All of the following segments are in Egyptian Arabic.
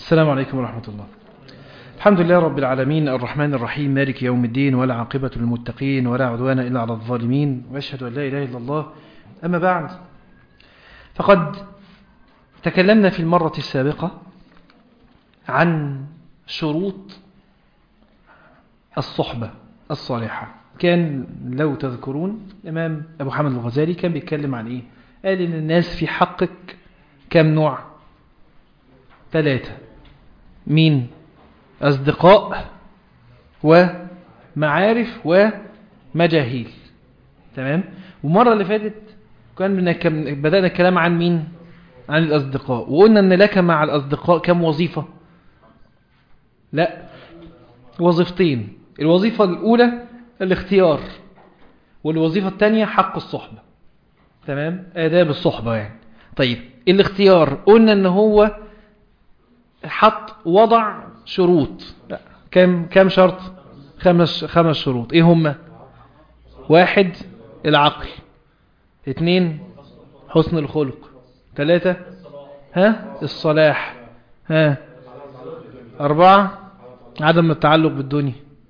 السلام عليكم ورحمة الله الحمد لله رب العالمين الرحمن الرحيم مالك يوم الدين ولا عاقبة للمتقين ولا عدوان إلا على الظالمين وأشهد أن لا إله إلا الله أما بعد فقد تكلمنا في المرة السابقة عن شروط الصحبة الصالحة كان لو تذكرون الإمام أبو حامد الغزالي كان بيتكلم عن إيه قال إن الناس في حقك كم نوع ثلاثة مين أصدقاء ومعارف ومجاهيل تمام ومرة اللي فاتت كان بدأنا الكلام عن مين عن الأصدقاء وقلنا أن لك مع الأصدقاء كم وظيفة لا وظيفتين الوظيفة الأولى الاختيار والوظيفة الثانية حق الصحبة تمام آداب الصحبة يعني طيب الاختيار قلنا ان هو حط وضع شروط لا. كم كم شرط خمس خمس شروط ايه هما واحد العقل اثنين حسن الخلق ثلاثة ها الصلاح ها أربعة عدم التعلق بالدنيا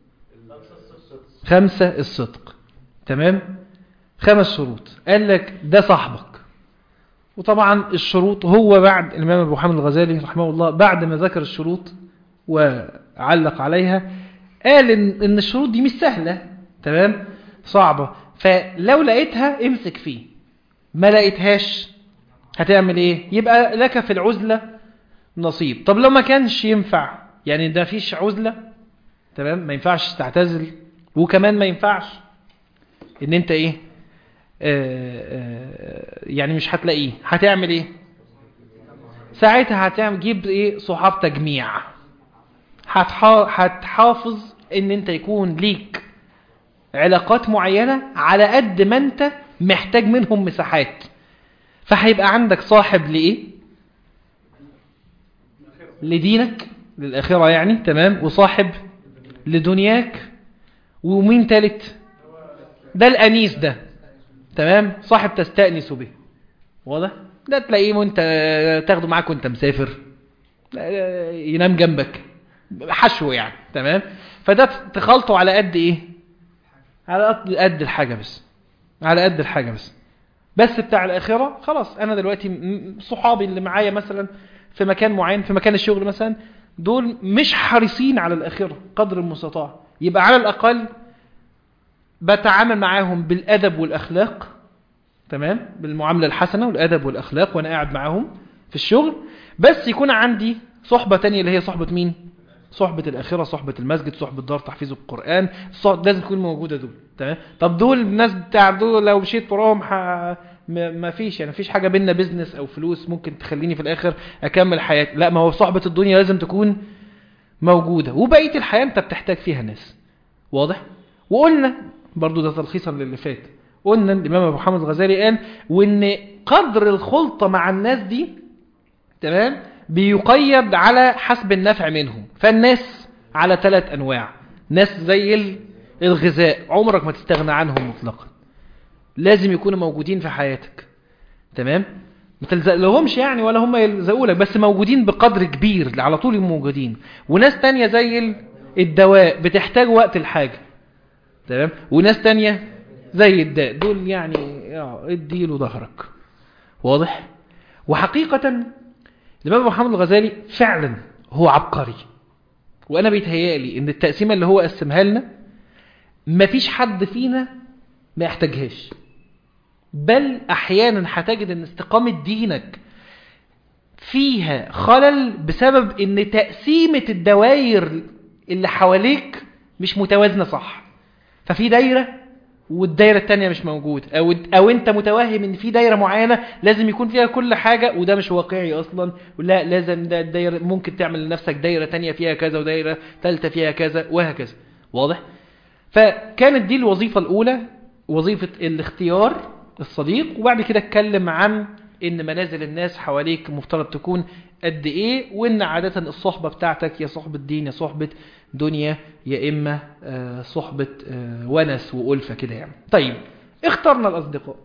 خمسة الصدق تمام خمس شروط قال لك ده صاحبك وطبعا الشروط هو بعد الإمام أبو حامد الغزالي رحمه الله بعد ما ذكر الشروط وعلق عليها قال إن, إن الشروط دي مش سهلة تمام صعبة فلو لقيتها امسك فيه ما لقيتهاش هتعمل ايه يبقى لك في العزلة نصيب طب لو ما كانش ينفع يعني ده فيش عزلة تمام ما ينفعش تعتزل وكمان ما ينفعش ان انت ايه آآ آآ يعني مش هتلاقيه هتعمل ايه ساعتها هتعمل جيب ايه صحاب تجميع هتحافظ ان انت يكون ليك علاقات معينة على قد ما انت محتاج منهم مساحات فهيبقى عندك صاحب لايه لدينك للآخرة يعني تمام وصاحب لدنياك ومين تالت ده الأنيس ده تمام صاحب تستأنس به واضح ده تلاقيه وانت تاخده معاك وانت مسافر ينام جنبك حشو يعني تمام فده تخلطه على قد ايه على قد الحاجة بس على قد الحاجة بس بس بتاع الآخرة خلاص أنا دلوقتي صحابي اللي معايا مثلا في مكان معين في مكان الشغل مثلا دول مش حريصين على الآخرة قدر المستطاع يبقى على الأقل بتعامل معاهم بالأدب والأخلاق تمام بالمعاملة الحسنة والأدب والأخلاق وأنا قاعد معاهم في الشغل بس يكون عندي صحبة تانية اللي هي صحبة مين صحبة الآخرة صحبة المسجد صحبة دار تحفيظ القرآن لازم تكون موجودة دول تمام طب دول الناس بتاع دول لو مشيت وراهم ح... ما فيش يعني فيش حاجة بينا بيزنس أو فلوس ممكن تخليني في الآخر أكمل حياتي لا ما هو صحبة الدنيا لازم تكون موجودة وبقية الحياة أنت بتحتاج فيها ناس واضح وقلنا برضو ده تلخيصا للي فات قلنا الإمام أبو حامد الغزالي قال وإن قدر الخلطة مع الناس دي تمام بيقيد على حسب النفع منهم فالناس على ثلاث أنواع ناس زي الغذاء عمرك ما تستغنى عنهم مطلقا لازم يكونوا موجودين في حياتك تمام ما تلزق لهمش يعني ولا هم يلزقوا لك بس موجودين بقدر كبير على طول موجودين وناس تانية زي الدواء بتحتاج وقت الحاجة تمام وناس تانية زي الداء دول يعني اديله ظهرك واضح وحقيقة الإمام محمد الغزالي فعلا هو عبقري وأنا بيتهيألي إن التقسيمة اللي هو قسمها لنا مفيش حد فينا ما يحتاجهاش بل أحيانا هتجد أن استقامة دينك فيها خلل بسبب أن تقسيمة الدوائر اللي حواليك مش متوازنة صح ففي دايرة والدايرة التانية مش موجود أو, أو أنت متوهم أن في دايرة معينة لازم يكون فيها كل حاجة وده مش واقعي أصلا لا لازم ده الدايرة ممكن تعمل لنفسك دايرة تانية فيها كذا ودايرة ثالثة فيها كذا وهكذا واضح؟ فكانت دي الوظيفة الأولى وظيفة الاختيار الصديق وبعد كده اتكلم عن ان منازل الناس حواليك مفترض تكون قد ايه وان عادة الصحبة بتاعتك يا صحبة دين يا صحبة دنيا يا اما صحبة ونس وألفة كده يعني طيب اخترنا الاصدقاء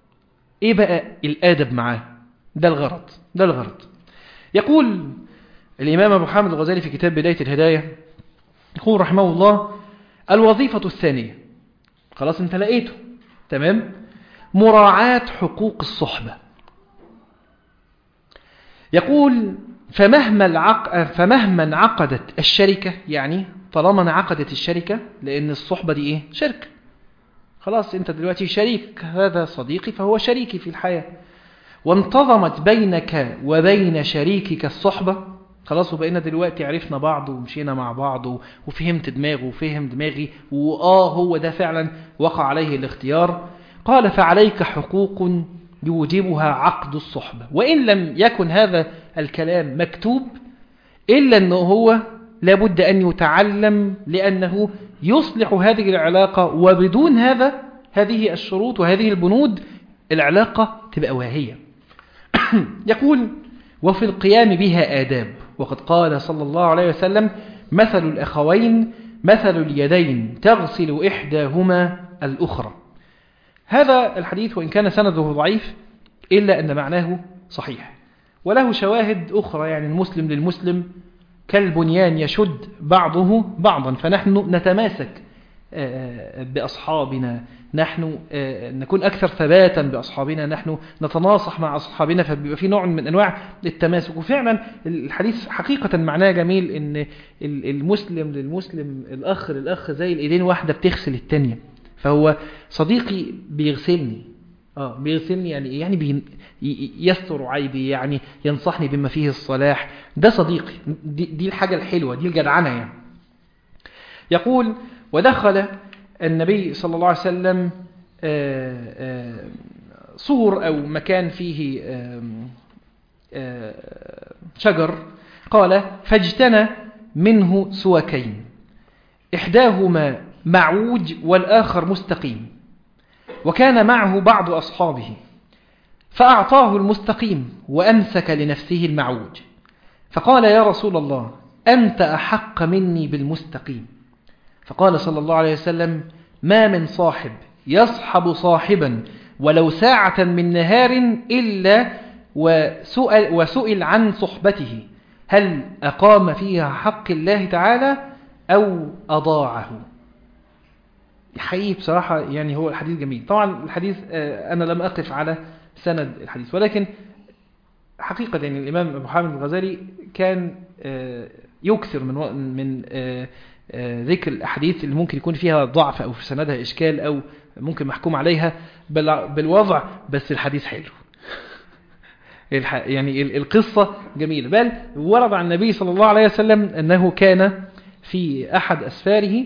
ايه بقى الادب معاه ده الغرض ده الغرض يقول الإمام أبو حامد الغزالي في كتاب بداية الهداية يقول رحمه الله الوظيفة الثانية خلاص انت لقيته تمام مراعاة حقوق الصحبة يقول فمهما, العق... فمهما انعقدت الشركة يعني طالما انعقدت الشركة لأن الصحبة دي إيه؟ شركة خلاص أنت دلوقتي شريك هذا صديقي فهو شريكي في الحياة وانتظمت بينك وبين شريكك الصحبة خلاص وبقينا دلوقتي عرفنا بعض ومشينا مع بعض وفهمت دماغه وفهم دماغي وآه هو ده فعلا وقع عليه الاختيار قال فعليك حقوق يوجبها عقد الصحبة وإن لم يكن هذا الكلام مكتوب إلا أنه هو لابد أن يتعلم لأنه يصلح هذه العلاقة وبدون هذا هذه الشروط وهذه البنود العلاقة تبقى واهية يقول وفي القيام بها آداب وقد قال صلى الله عليه وسلم مثل الأخوين مثل اليدين تغسل إحداهما الأخرى هذا الحديث وإن كان سنده ضعيف إلا أن معناه صحيح وله شواهد أخرى يعني المسلم للمسلم كالبنيان يشد بعضه بعضا فنحن نتماسك بأصحابنا نحن نكون أكثر ثباتا بأصحابنا نحن نتناصح مع أصحابنا فبيبقى في نوع من أنواع التماسك وفعلا الحديث حقيقة معناه جميل أن المسلم للمسلم الأخ للأخ زي الإيدين واحدة بتغسل التانية فهو صديقي بيغسلني اه بيغسلني يعني يعني بي يستر عيبي يعني ينصحني بما فيه الصلاح ده صديقي دي, دي الحاجة الحلوة دي الجدعنة يعني يقول ودخل النبي صلى الله عليه وسلم صور أو مكان فيه شجر قال فاجتنى منه سوكين إحداهما معوج والآخر مستقيم وكان معه بعض أصحابه فأعطاه المستقيم وأمسك لنفسه المعوج فقال يا رسول الله أنت أحق مني بالمستقيم فقال صلى الله عليه وسلم ما من صاحب يصحب صاحبا ولو ساعة من نهار إلا وسئل, وسئل عن صحبته هل أقام فيها حق الله تعالى أو أضاعه حقيقي بصراحة يعني هو الحديث جميل طبعا الحديث أنا لم أقف على سند الحديث ولكن حقيقة يعني الإمام أبو حامد الغزالي كان يكثر من من ذكر الأحاديث اللي ممكن يكون فيها ضعف أو في سندها إشكال أو ممكن محكوم عليها بالوضع بس الحديث حلو يعني القصة جميلة بل ورد عن النبي صلى الله عليه وسلم أنه كان في أحد أسفاره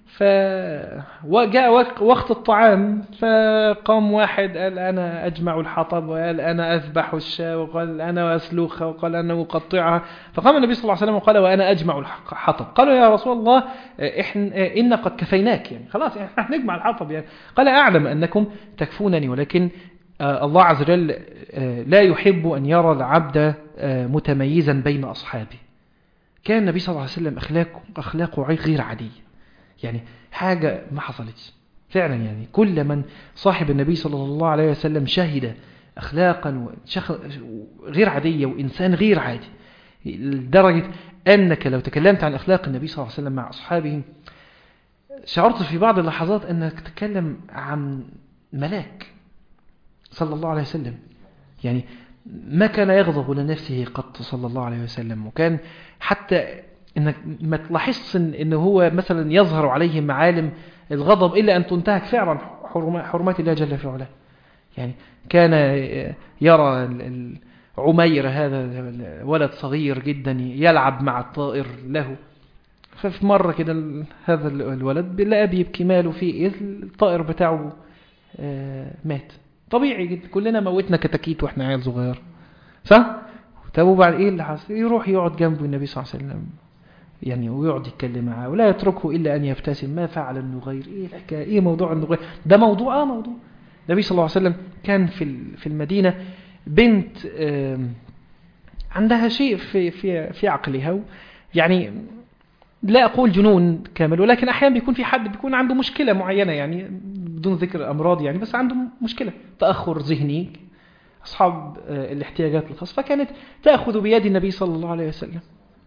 فجاء وقت الطعام فقام واحد قال أنا أجمع الحطب وقال أنا أذبح الشاة وقال أنا أسلخها وقال أنا أقطعها فقام النبي صلى الله عليه وسلم وقال وأنا أجمع الحطب قالوا يا رسول الله إحنا إن قد كفيناك يعني خلاص إحنا نجمع الحطب يعني قال أعلم أنكم تكفونني ولكن الله عز وجل لا يحب أن يرى العبد متميزا بين أصحابه كان النبي صلى الله عليه وسلم أخلاقه, أخلاقه غير عادية يعني حاجة ما حصلتش فعلا يعني كل من صاحب النبي صلى الله عليه وسلم شهد أخلاقا غير عادية وإنسان غير عادي لدرجة أنك لو تكلمت عن أخلاق النبي صلى الله عليه وسلم مع أصحابه شعرت في بعض اللحظات أنك تتكلم عن ملاك صلى الله عليه وسلم يعني ما كان يغضب لنفسه قط صلى الله عليه وسلم وكان حتى انك ما تلاحظش ان إن هو مثلا يظهر عليه معالم الغضب الا ان تنتهك فعلا حرمات الله جل في علاه يعني كان يرى عمير هذا ولد صغير يلعب يلعب مع الطائر له ففي مرة كده هذا الولد لقى بيبكي ماله في ايه الطائر بتاعه مات طبيعي جدا كلنا موتنا كتاكيت واحنا عيال صغير صح طب وبعد ايه اللي حصل يروح يقعد جنبه النبي صلى الله عليه وسلم يعني ويقعد يتكلم معاه ولا يتركه إلا أن يبتسم ما فعل النغير إيه الحكاية إيه موضوع النغير ده موضوع آه موضوع النبي صلى الله عليه وسلم كان في في المدينة بنت عندها شيء في في في عقلها يعني لا أقول جنون كامل ولكن أحيانا بيكون في حد بيكون عنده مشكلة معينة يعني بدون ذكر أمراض يعني بس عنده مشكلة تأخر ذهني أصحاب الاحتياجات الخاصة فكانت تأخذ بيد النبي صلى الله عليه وسلم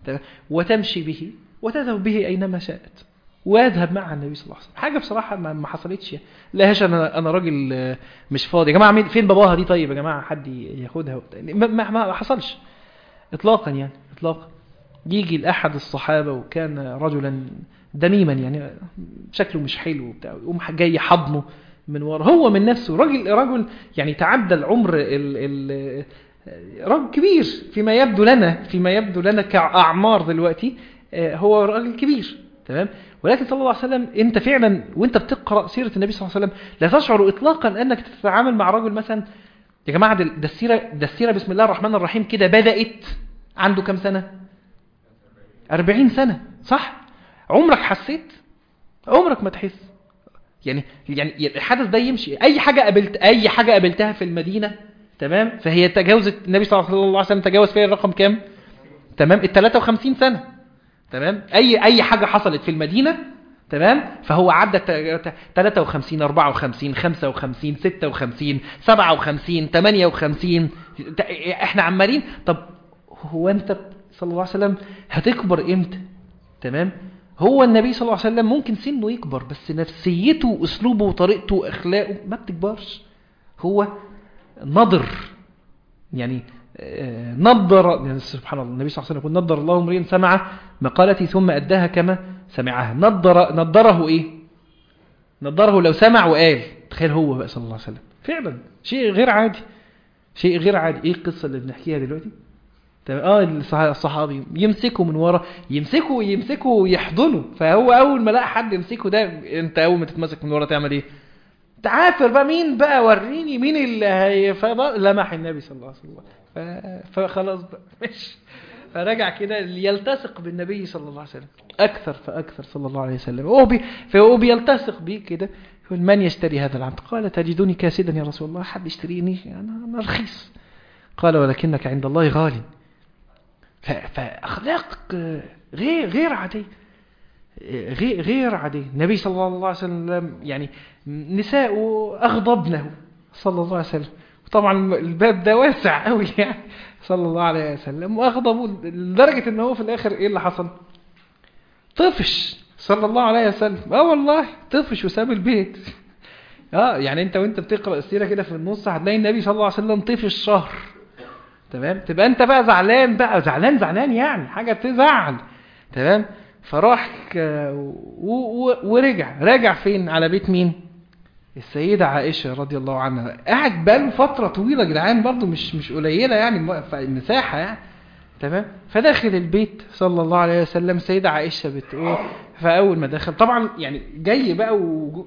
تمام؟ وتمشي به وتذهب به أينما شاءت ويذهب معها النبي صلى الله عليه وسلم حاجة بصراحة ما ما حصلتش يعني. لا هاش أنا أنا راجل آه، مش فاضي يا جماعة مين- فين باباها دي طيب يا جماعة حد ياخدها وبتاع. ما, ما, ما حصلش إطلاقا يعني إطلاقا يجي لأحد الصحابة وكان رجلا دميما يعني شكله مش حلو وبتاع يقوم جاي حضنه من ورا هو من نفسه راجل رجل يعني تعدى العمر ال ال راجل كبير فيما يبدو لنا فيما يبدو لنا كأعمار دلوقتي آه، هو راجل كبير تمام ولكن صلى الله عليه وسلم انت فعلا وانت بتقرا سيره النبي صلى الله عليه وسلم لا تشعر اطلاقا انك تتعامل مع رجل مثلا يا جماعه ده ده السيره ده السيره بسم الله الرحمن الرحيم كده بدات عنده كام سنه 40 سنه صح عمرك حسيت عمرك ما تحس يعني يعني الحدث ده يمشي اي حاجه قابلت اي حاجه قابلتها في المدينه تمام فهي تجاوزت النبي صلى الله عليه وسلم تجاوز فيها الرقم كام تمام ال 53 سنه تمام اي اي حاجه حصلت في المدينه تمام فهو عدى ت- 53 54 55 56 57 58 ت- احنا عمالين طب هو انت صلى الله عليه وسلم هتكبر امتى تمام هو النبي صلى الله عليه وسلم ممكن سنه يكبر بس نفسيته واسلوبه وطريقته واخلاقه ما بتكبرش هو نضر يعني آه، نضر يعني سبحان الله النبي صلى الله عليه وسلم يقول نضر الله امرئ سمع مقالتي ثم اداها كما سمعها نضر نضره ايه نضره لو سمع وقال تخيل هو بقى صلى الله عليه وسلم فعلا شيء غير عادي شيء غير عادي ايه القصه اللي بنحكيها دلوقتي تمام اه الصح- الصحابي يمسكه من ورا يمسكه يمسكه ويحضنه فهو اول ما لقى حد يمسكه ده انت اول ما تتمسك من ورا تعمل ايه تعافر بقى مين بقى وريني مين اللي هي فبقى لمح النبي صلى الله عليه وسلم ف- فخلاص بقى ماشي فرجع كده يلتصق بالنبي صلى الله عليه وسلم اكثر فاكثر صلى الله عليه وسلم وهو بي فهو بيلتصق بيه كده يقول من يشتري هذا العبد قال تجدني كاسدا يا رسول الله حد يشتريني انا انا رخيص قال ولكنك عند الله غالي ف- فاخلاق آه، غير غير عاديه غير غير عادية النبي صلى الله عليه وسلم يعني نساء أغضبنه صلى الله عليه وسلم طبعا الباب ده واسع قوي يعني صلى الله عليه وسلم وأغضبوا لدرجة ان هو في الآخر إيه اللي حصل طفش صلى الله عليه وسلم اه والله طفش وساب البيت اه يعني انت وانت بتقرأ السيرة كده في النص هتلاقي النبي صلى الله عليه وسلم طفش شهر تمام تبقى انت بقى زعلان بقى زعلان زعلان يعني حاجة تزعل تمام فراح ك- و- و- ورجع راجع فين على بيت مين السيدة عائشة رضي الله عنها قاعد بقاله فترة طويلة يا جدعان برضه مش مش قليلة يعني م- ف- مساحة يعني تمام فداخل البيت صلى الله عليه وسلم سيدة عائشة بتقول فأول ما دخل طبعا يعني جاي بقى و...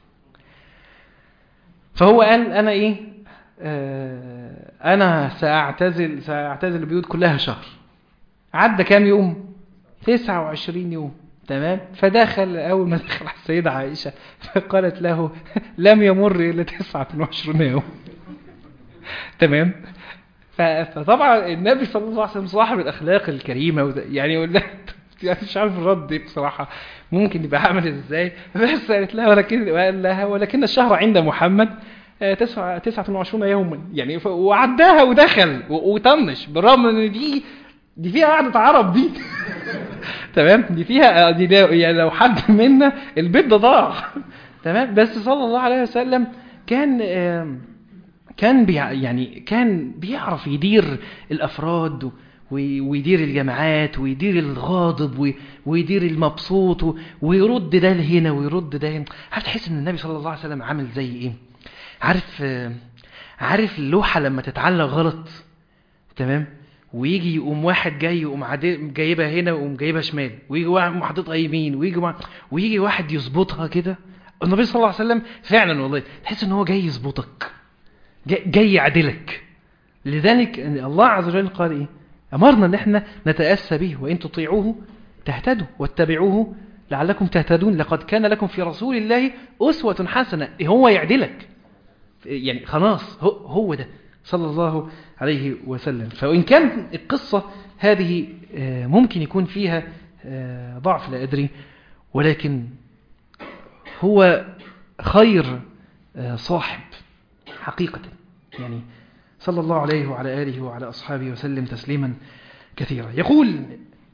فهو قال أنا إيه آه أنا سأعتزل سأعتزل البيوت كلها شهر عدى كام يوم 29 يوم تمام فدخل أول ما دخل على السيدة عائشة فقالت له لم يمر إلا 29 يوم تمام ف- فطبعا النبي صلى الله عليه وسلم صاحب الأخلاق الكريمة وده- يعني يقول لها يعني مش عارف الرد إيه بصراحة ممكن يبقى عامل ازاي بس قالت لها ولكن قال لها ولكن الشهر عند محمد آه، تسعة تسعة وعشرون يوما يعني ف- وعداها ودخل و- وطنش بالرغم ان دي دي فيها قعدة عرب دي تمام دي فيها دي ده يعني لو حد منا البيت ده ضاع تمام بس صلى الله عليه وسلم كان آم، كان بيع يعني كان بيعرف يدير الافراد و- وي- ويدير الجماعات ويدير الغاضب وي- ويدير المبسوط و- ويرد ده لهنا ويرد ده هنا عارف تحس ان النبي صلى الله عليه وسلم عامل زي ايه عارف آه، عارف اللوحه لما تتعلق غلط تمام ويجي يقوم واحد جاي يقوم عادي- جايبها هنا ويقوم جايبها شمال ويجي واحد حاططها يمين ويجي واحد ويجي واحد يظبطها كده النبي صلى الله عليه وسلم فعلا والله تحس ان هو جاي يظبطك جاي- جاي يعدلك لذلك إن الله عز وجل قال ايه امرنا ان احنا نتاسى به وان تطيعوه تهتدوا واتبعوه لعلكم تهتدون لقد كان لكم في رسول الله اسوه حسنه هو يعدلك يعني خلاص هو, هو ده صلى الله عليه وسلم فإن كان القصة هذه آه، ممكن يكون فيها آه، ضعف لا أدري ولكن هو خير آه، صاحب حقيقة يعني صلى الله عليه وعلى آله وعلى أصحابه وسلم تسليما كثيرا يقول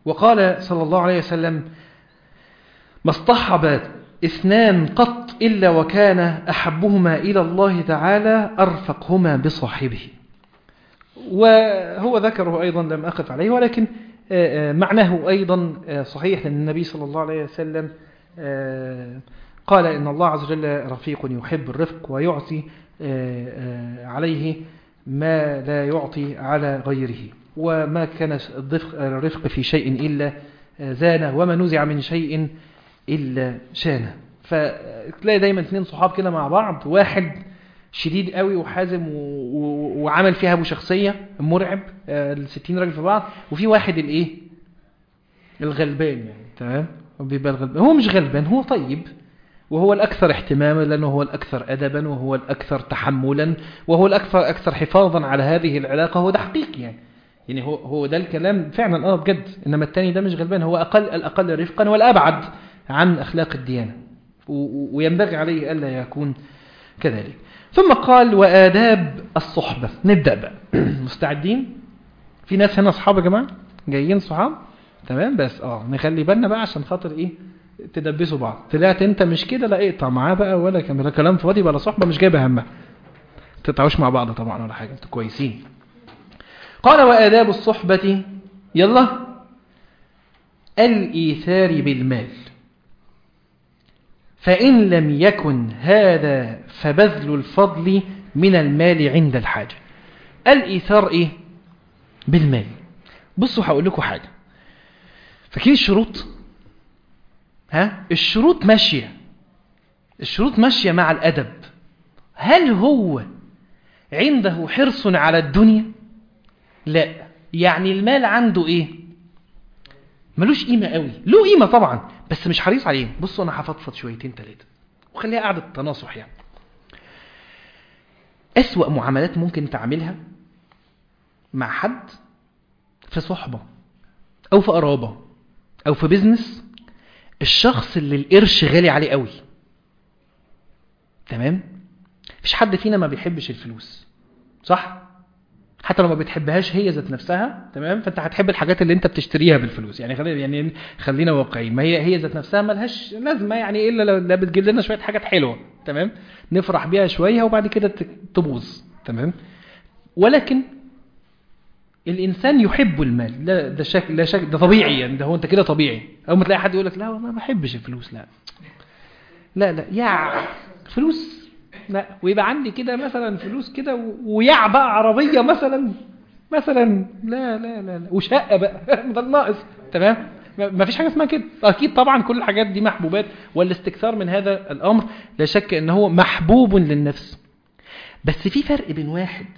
وقال صلى الله عليه وسلم ما اصطحب اثنان قط إلا وكان أحبهما إلى الله تعالى أرفقهما بصاحبه وهو ذكره أيضا لم أقف عليه ولكن معناه أيضا صحيح لأن النبي صلى الله عليه وسلم قال إن الله عز وجل رفيق يحب الرفق ويعطي عليه ما لا يعطي على غيره وما كان الرفق في شيء إلا زانه وما نزع من شيء إلا شانه فتلاقي دايما اثنين صحاب كده مع بعض واحد شديد قوي وحازم و... و... وعمل فيها ابو شخصيه مرعب الستين راجل في بعض وفي واحد الايه الغلبان يعني تمام بيبقى الغلبان هو مش غلبان هو طيب وهو الأكثر اهتماما لأنه هو الأكثر أدبا وهو الأكثر تحملا وهو الأكثر أكثر حفاظا على هذه العلاقة هو ده حقيقي يعني يعني هو هو ده الكلام فعلا اه بجد انما الثاني ده مش غلبان هو اقل الاقل رفقا والابعد عن اخلاق الديانه وينبغي عليه الا يكون كذلك ثم قال وآداب الصحبة نبدأ بقى مستعدين في ناس هنا أصحاب يا جماعة جايين صحاب تمام بس اه نخلي بالنا بقى عشان خاطر ايه تدبسوا بعض طلعت انت مش كده لا اقطع معاه بقى ولا كلام كلام فاضي ولا صحبة مش جايبه همها تتعوش مع بعض طبعا ولا حاجة انتوا كويسين قال وآداب الصحبة يلا الإيثار بالمال فإن لم يكن هذا فبذل الفضل من المال عند الحاجة الإيثار إيه؟ بالمال بصوا هقول لكم حاجة فاكرين الشروط ها الشروط ماشية الشروط ماشية مع الأدب هل هو عنده حرص على الدنيا لا يعني المال عنده ايه ملوش قيمة قوي له قيمة طبعا بس مش حريص عليه بصوا انا هفضفض شويتين ثلاثة وخليها قاعدة تناصح يعني أسوأ معاملات ممكن تعملها مع حد في صحبة أو في قرابة أو في بيزنس الشخص اللي القرش غالي عليه قوي تمام مفيش حد فينا ما بيحبش الفلوس صح حتى لو ما بتحبهاش هي ذات نفسها تمام فانت هتحب الحاجات اللي انت بتشتريها بالفلوس يعني خلينا يعني خلينا واقعيين ما هي هي ذات نفسها ملهاش لازمه يعني الا لو لا بتجيب لنا شويه حاجات حلوه تمام نفرح بيها شويه وبعد كده تبوظ تمام ولكن الانسان يحب المال لا ده شكل لا شك ده طبيعي يعني ده هو انت كده طبيعي اول ما تلاقي حد يقول لك لا والله ما بحبش الفلوس لا لا لا يا فلوس لا ويبقى عندي كده مثلا فلوس كده ويع بقى عربية مثلا مثلا لا لا لا, لا. وشقة بقى ده الناقص تمام ما فيش حاجة اسمها كده أكيد طبعا كل الحاجات دي محبوبات والاستكثار من هذا الأمر لا شك أنه هو محبوب للنفس بس في فرق بين واحد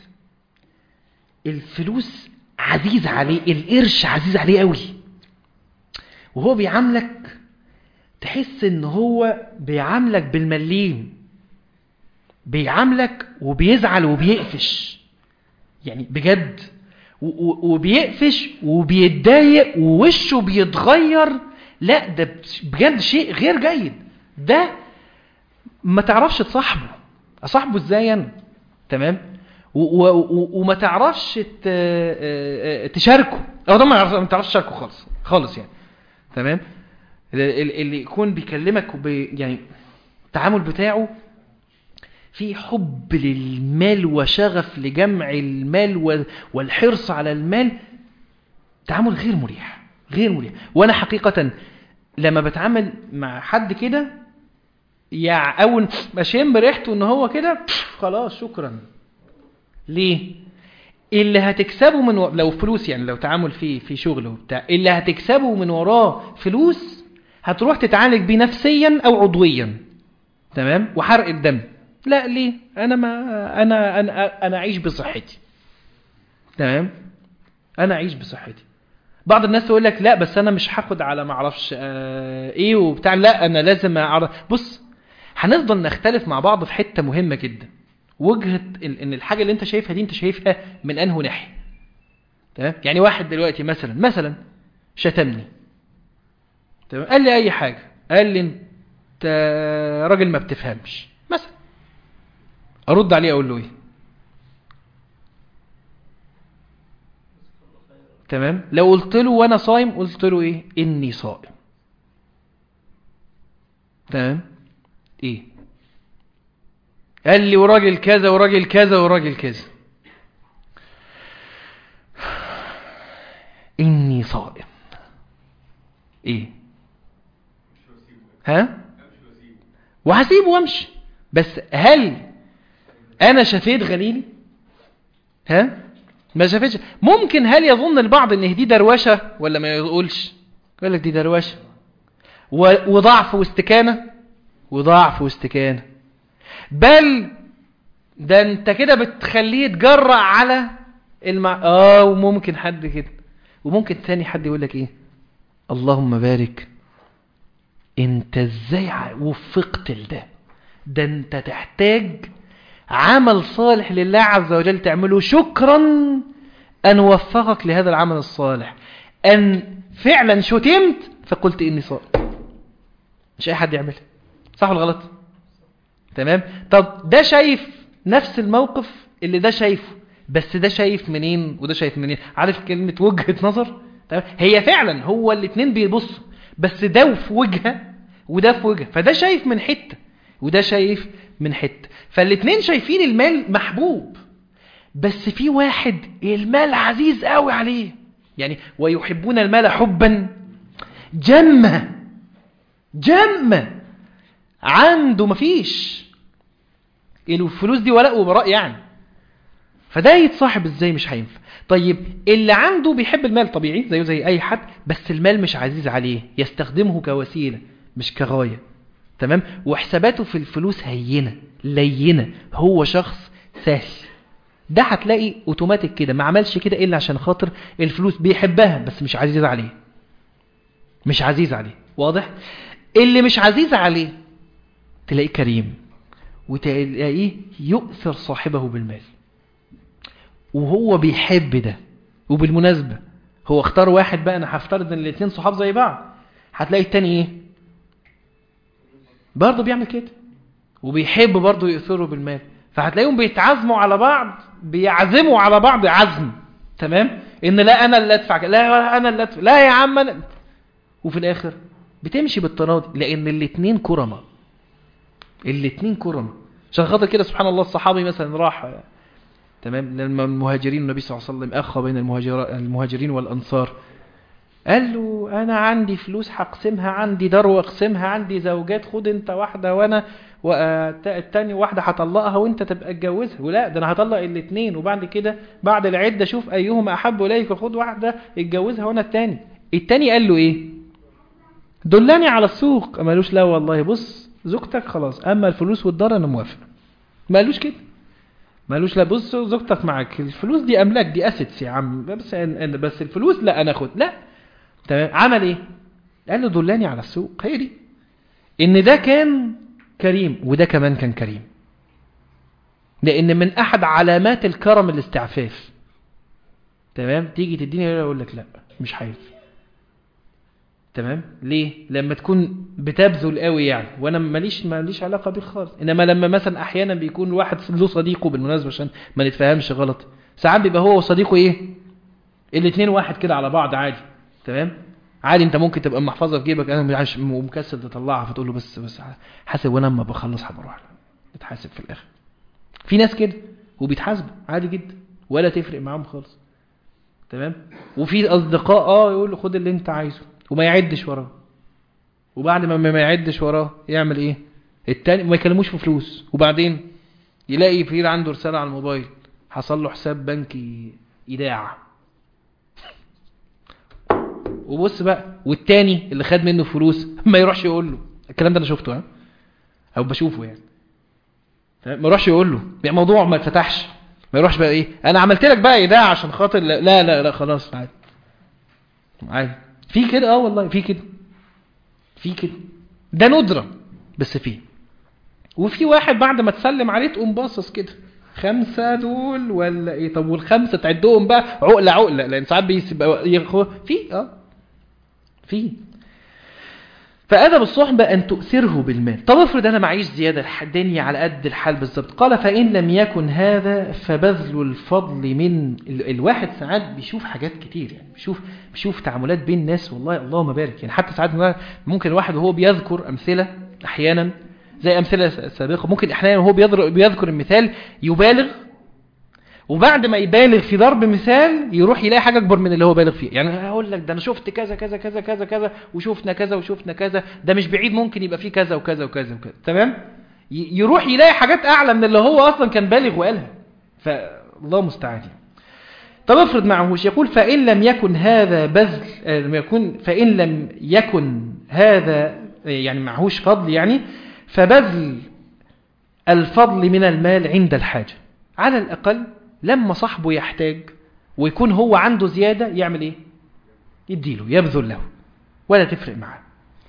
الفلوس عزيز عليه القرش عزيز عليه قوي وهو بيعاملك تحس ان هو بيعاملك بالمليم بيعاملك وبيزعل وبيقفش يعني بجد وبيقفش وبيتضايق ووشه بيتغير لا ده بجد شيء غير جيد ده ما تعرفش تصاحبه اصاحبه ازاي انا تمام وما تعرفش تشاركه او ده ما تعرفش تشاركه خالص خالص يعني تمام اللي يكون بيكلمك وبي يعني التعامل بتاعه في حب للمال وشغف لجمع المال والحرص على المال تعامل غير مريح غير مريح وانا حقيقة لما بتعامل مع حد كده يعني اول ما شم ريحته ان هو كده خلاص شكرا ليه اللي هتكسبه من و... لو فلوس يعني لو تعامل في في شغل وبتاع اللي هتكسبه من وراه فلوس هتروح تتعالج بيه نفسيا او عضويا تمام وحرق الدم لا ليه انا ما انا انا انا اعيش بصحتي تمام انا اعيش بصحتي بعض الناس تقول لك لا بس انا مش هاخد على ما اعرفش آه ايه وبتاع لا انا لازم اعرف بص هنفضل نختلف مع بعض في حته مهمه جدا وجهه ان الحاجه اللي انت شايفها دي انت شايفها من انه ناحيه تمام يعني واحد دلوقتي مثلا مثلا شتمني تمام قال لي اي حاجه قال لي انت راجل ما بتفهمش مثلا ارد عليه اقول له ايه تمام لو قلت له وانا صايم قلت له ايه اني صائم تمام ايه قال لي وراجل كذا وراجل كذا وراجل كذا اني صائم ايه ها وهسيبه وامشي بس هل انا شفيت غليلي ها ما شافتش ممكن هل يظن البعض ان دي دروشه ولا ما يقولش يقول لك دي دروشه و- وضعف واستكانه وضعف واستكانه بل ده انت كده بتخليه يتجرأ على المع... اه وممكن حد كده وممكن تاني حد يقول لك ايه اللهم بارك انت ازاي ع- وفقت لده ده انت تحتاج عمل صالح لله عز وجل تعمله شكرا ان وفقك لهذا العمل الصالح ان فعلا شتمت فقلت اني صائم مش اي حد يعملها صح ولا غلط تمام طب ده شايف نفس الموقف اللي ده شايفه بس ده شايف منين وده شايف منين عارف كلمة وجهة نظر تمام هي فعلا هو الاتنين بيبصوا بس ده في وجهة وده في وجهة فده شايف من حتة وده شايف من حتة فالاتنين شايفين المال محبوب بس في واحد المال عزيز قوي عليه يعني ويحبون المال حبا جمة جمة عنده مفيش الفلوس دي ولاء وبراء يعني فده يتصاحب ازاي مش هينفع طيب اللي عنده بيحب المال طبيعي زيه زي اي حد بس المال مش عزيز عليه يستخدمه كوسيلة مش كغاية تمام وحساباته في الفلوس هينة لينة هو شخص سهل ده هتلاقي اوتوماتيك كده ما عملش كده الا عشان خاطر الفلوس بيحبها بس مش عزيز عليه مش عزيز عليه واضح اللي مش عزيز عليه تلاقيه كريم وتلاقيه يؤثر صاحبه بالمال وهو بيحب ده وبالمناسبة هو اختار واحد بقى انا هفترض ان الاثنين صحاب زي بعض هتلاقي التاني ايه برضه بيعمل كده وبيحب برضه يؤثره بالمال فهتلاقيهم بيتعزموا على بعض بيعزموا على بعض عزم تمام ان لا انا اللي ادفع لا انا اللي ادفع لا يا عم انا وفي الاخر بتمشي بالتراضي لان الاثنين كرمه الاثنين كرمه عشان خاطر كده سبحان الله الصحابي مثلا راح تمام لما المهاجرين النبي صلى الله عليه وسلم اخى بين المهاجر المهاجرين والانصار قال له انا عندي فلوس هقسمها عندي دار واقسمها عندي زوجات خد انت واحده وانا والتاني واحده هطلقها وانت تبقى اتجوزها ولا ده انا هطلق الاثنين وبعد كده بعد العده شوف ايهما احب اليك خد واحده اتجوزها وانا التاني التاني قال له ايه دلني على السوق ما قالوش لا والله بص زوجتك خلاص اما الفلوس والدار انا موافق ما قالوش كده ما قالوش لا بص زوجتك معاك الفلوس دي املاك دي اسيتس يا عم بس بس الفلوس لا انا اخد لا تمام عمل ايه قال له دلاني على السوق هي دي ان ده كان كريم وده كمان كان كريم لان من احد علامات الكرم الاستعفاف تمام تيجي تديني يقول لك لا مش هينفع تمام ليه لما تكون بتبذل قوي يعني وانا ماليش ماليش علاقه بيك خالص انما لما مثلا احيانا بيكون واحد له صديقه بالمناسبه عشان ما نتفهمش غلط ساعات بيبقى هو وصديقه ايه الاثنين واحد كده على بعض عادي تمام عادي انت ممكن تبقى محفظه في جيبك انا مش مكسل تطلعها فتقول له بس بس حاسب وانا اما بخلص هبروح نتحاسب في الاخر في ناس كده وبيتحاسبوا عادي جدا ولا تفرق معاهم خالص تمام وفي اصدقاء اه يقول له خد اللي انت عايزه وما يعدش وراه وبعد ما ما يعدش وراه يعمل ايه التاني ما يكلموش في فلوس وبعدين يلاقي في عنده رساله على الموبايل حصل له حساب بنكي ايداع وبص بقى والتاني اللي خد منه فلوس ما يروحش يقول له الكلام ده انا شفته ها او بشوفه يعني ما يروحش يقول له يعني موضوع ما اتفتحش ما يروحش بقى ايه انا عملت لك بقى ايداع عشان خاطر لا لا لا, لا خلاص عادي عادي في كده اه والله في كده في كده ده ندرة بس فيه وفي واحد بعد ما تسلم عليه تقوم باصص كده خمسة دول ولا ايه طب والخمسة تعدهم بقى عقلة عقلة لان ساعات بيبقى في اه في فأدب الصحبة أن تؤثره بالمال طب افرض أنا معيش زيادة الدنيا على قد الحال بالظبط قال فإن لم يكن هذا فبذل الفضل من ال الواحد ساعات بيشوف حاجات كتير يعني بيشوف بيشوف تعاملات بين الناس والله اللهم بارك يعني حتى ساعات ممكن الواحد وهو بيذكر أمثلة أحيانا زي أمثلة سابقة ممكن أحيانا وهو بيذكر المثال يبالغ وبعد ما يبالغ في ضرب مثال يروح يلاقي حاجة أكبر من اللي هو بالغ فيه يعني هقول لك ده أنا شفت كذا كذا كذا كذا كذا وشفنا كذا وشفنا كذا ده مش بعيد ممكن يبقى فيه كذا وكذا وكذا وكذا تمام يروح يلاقي حاجات أعلى من اللي هو أصلا كان بالغ وقالها فالله مستعان طب افرض معهوش يقول فإن لم يكن هذا بذل لم يكن فإن لم يكن هذا يعني معهوش فضل يعني فبذل الفضل من المال عند الحاجة على الأقل لما صاحبه يحتاج ويكون هو عنده زيادة يعمل ايه يديله يبذل له ولا تفرق معاه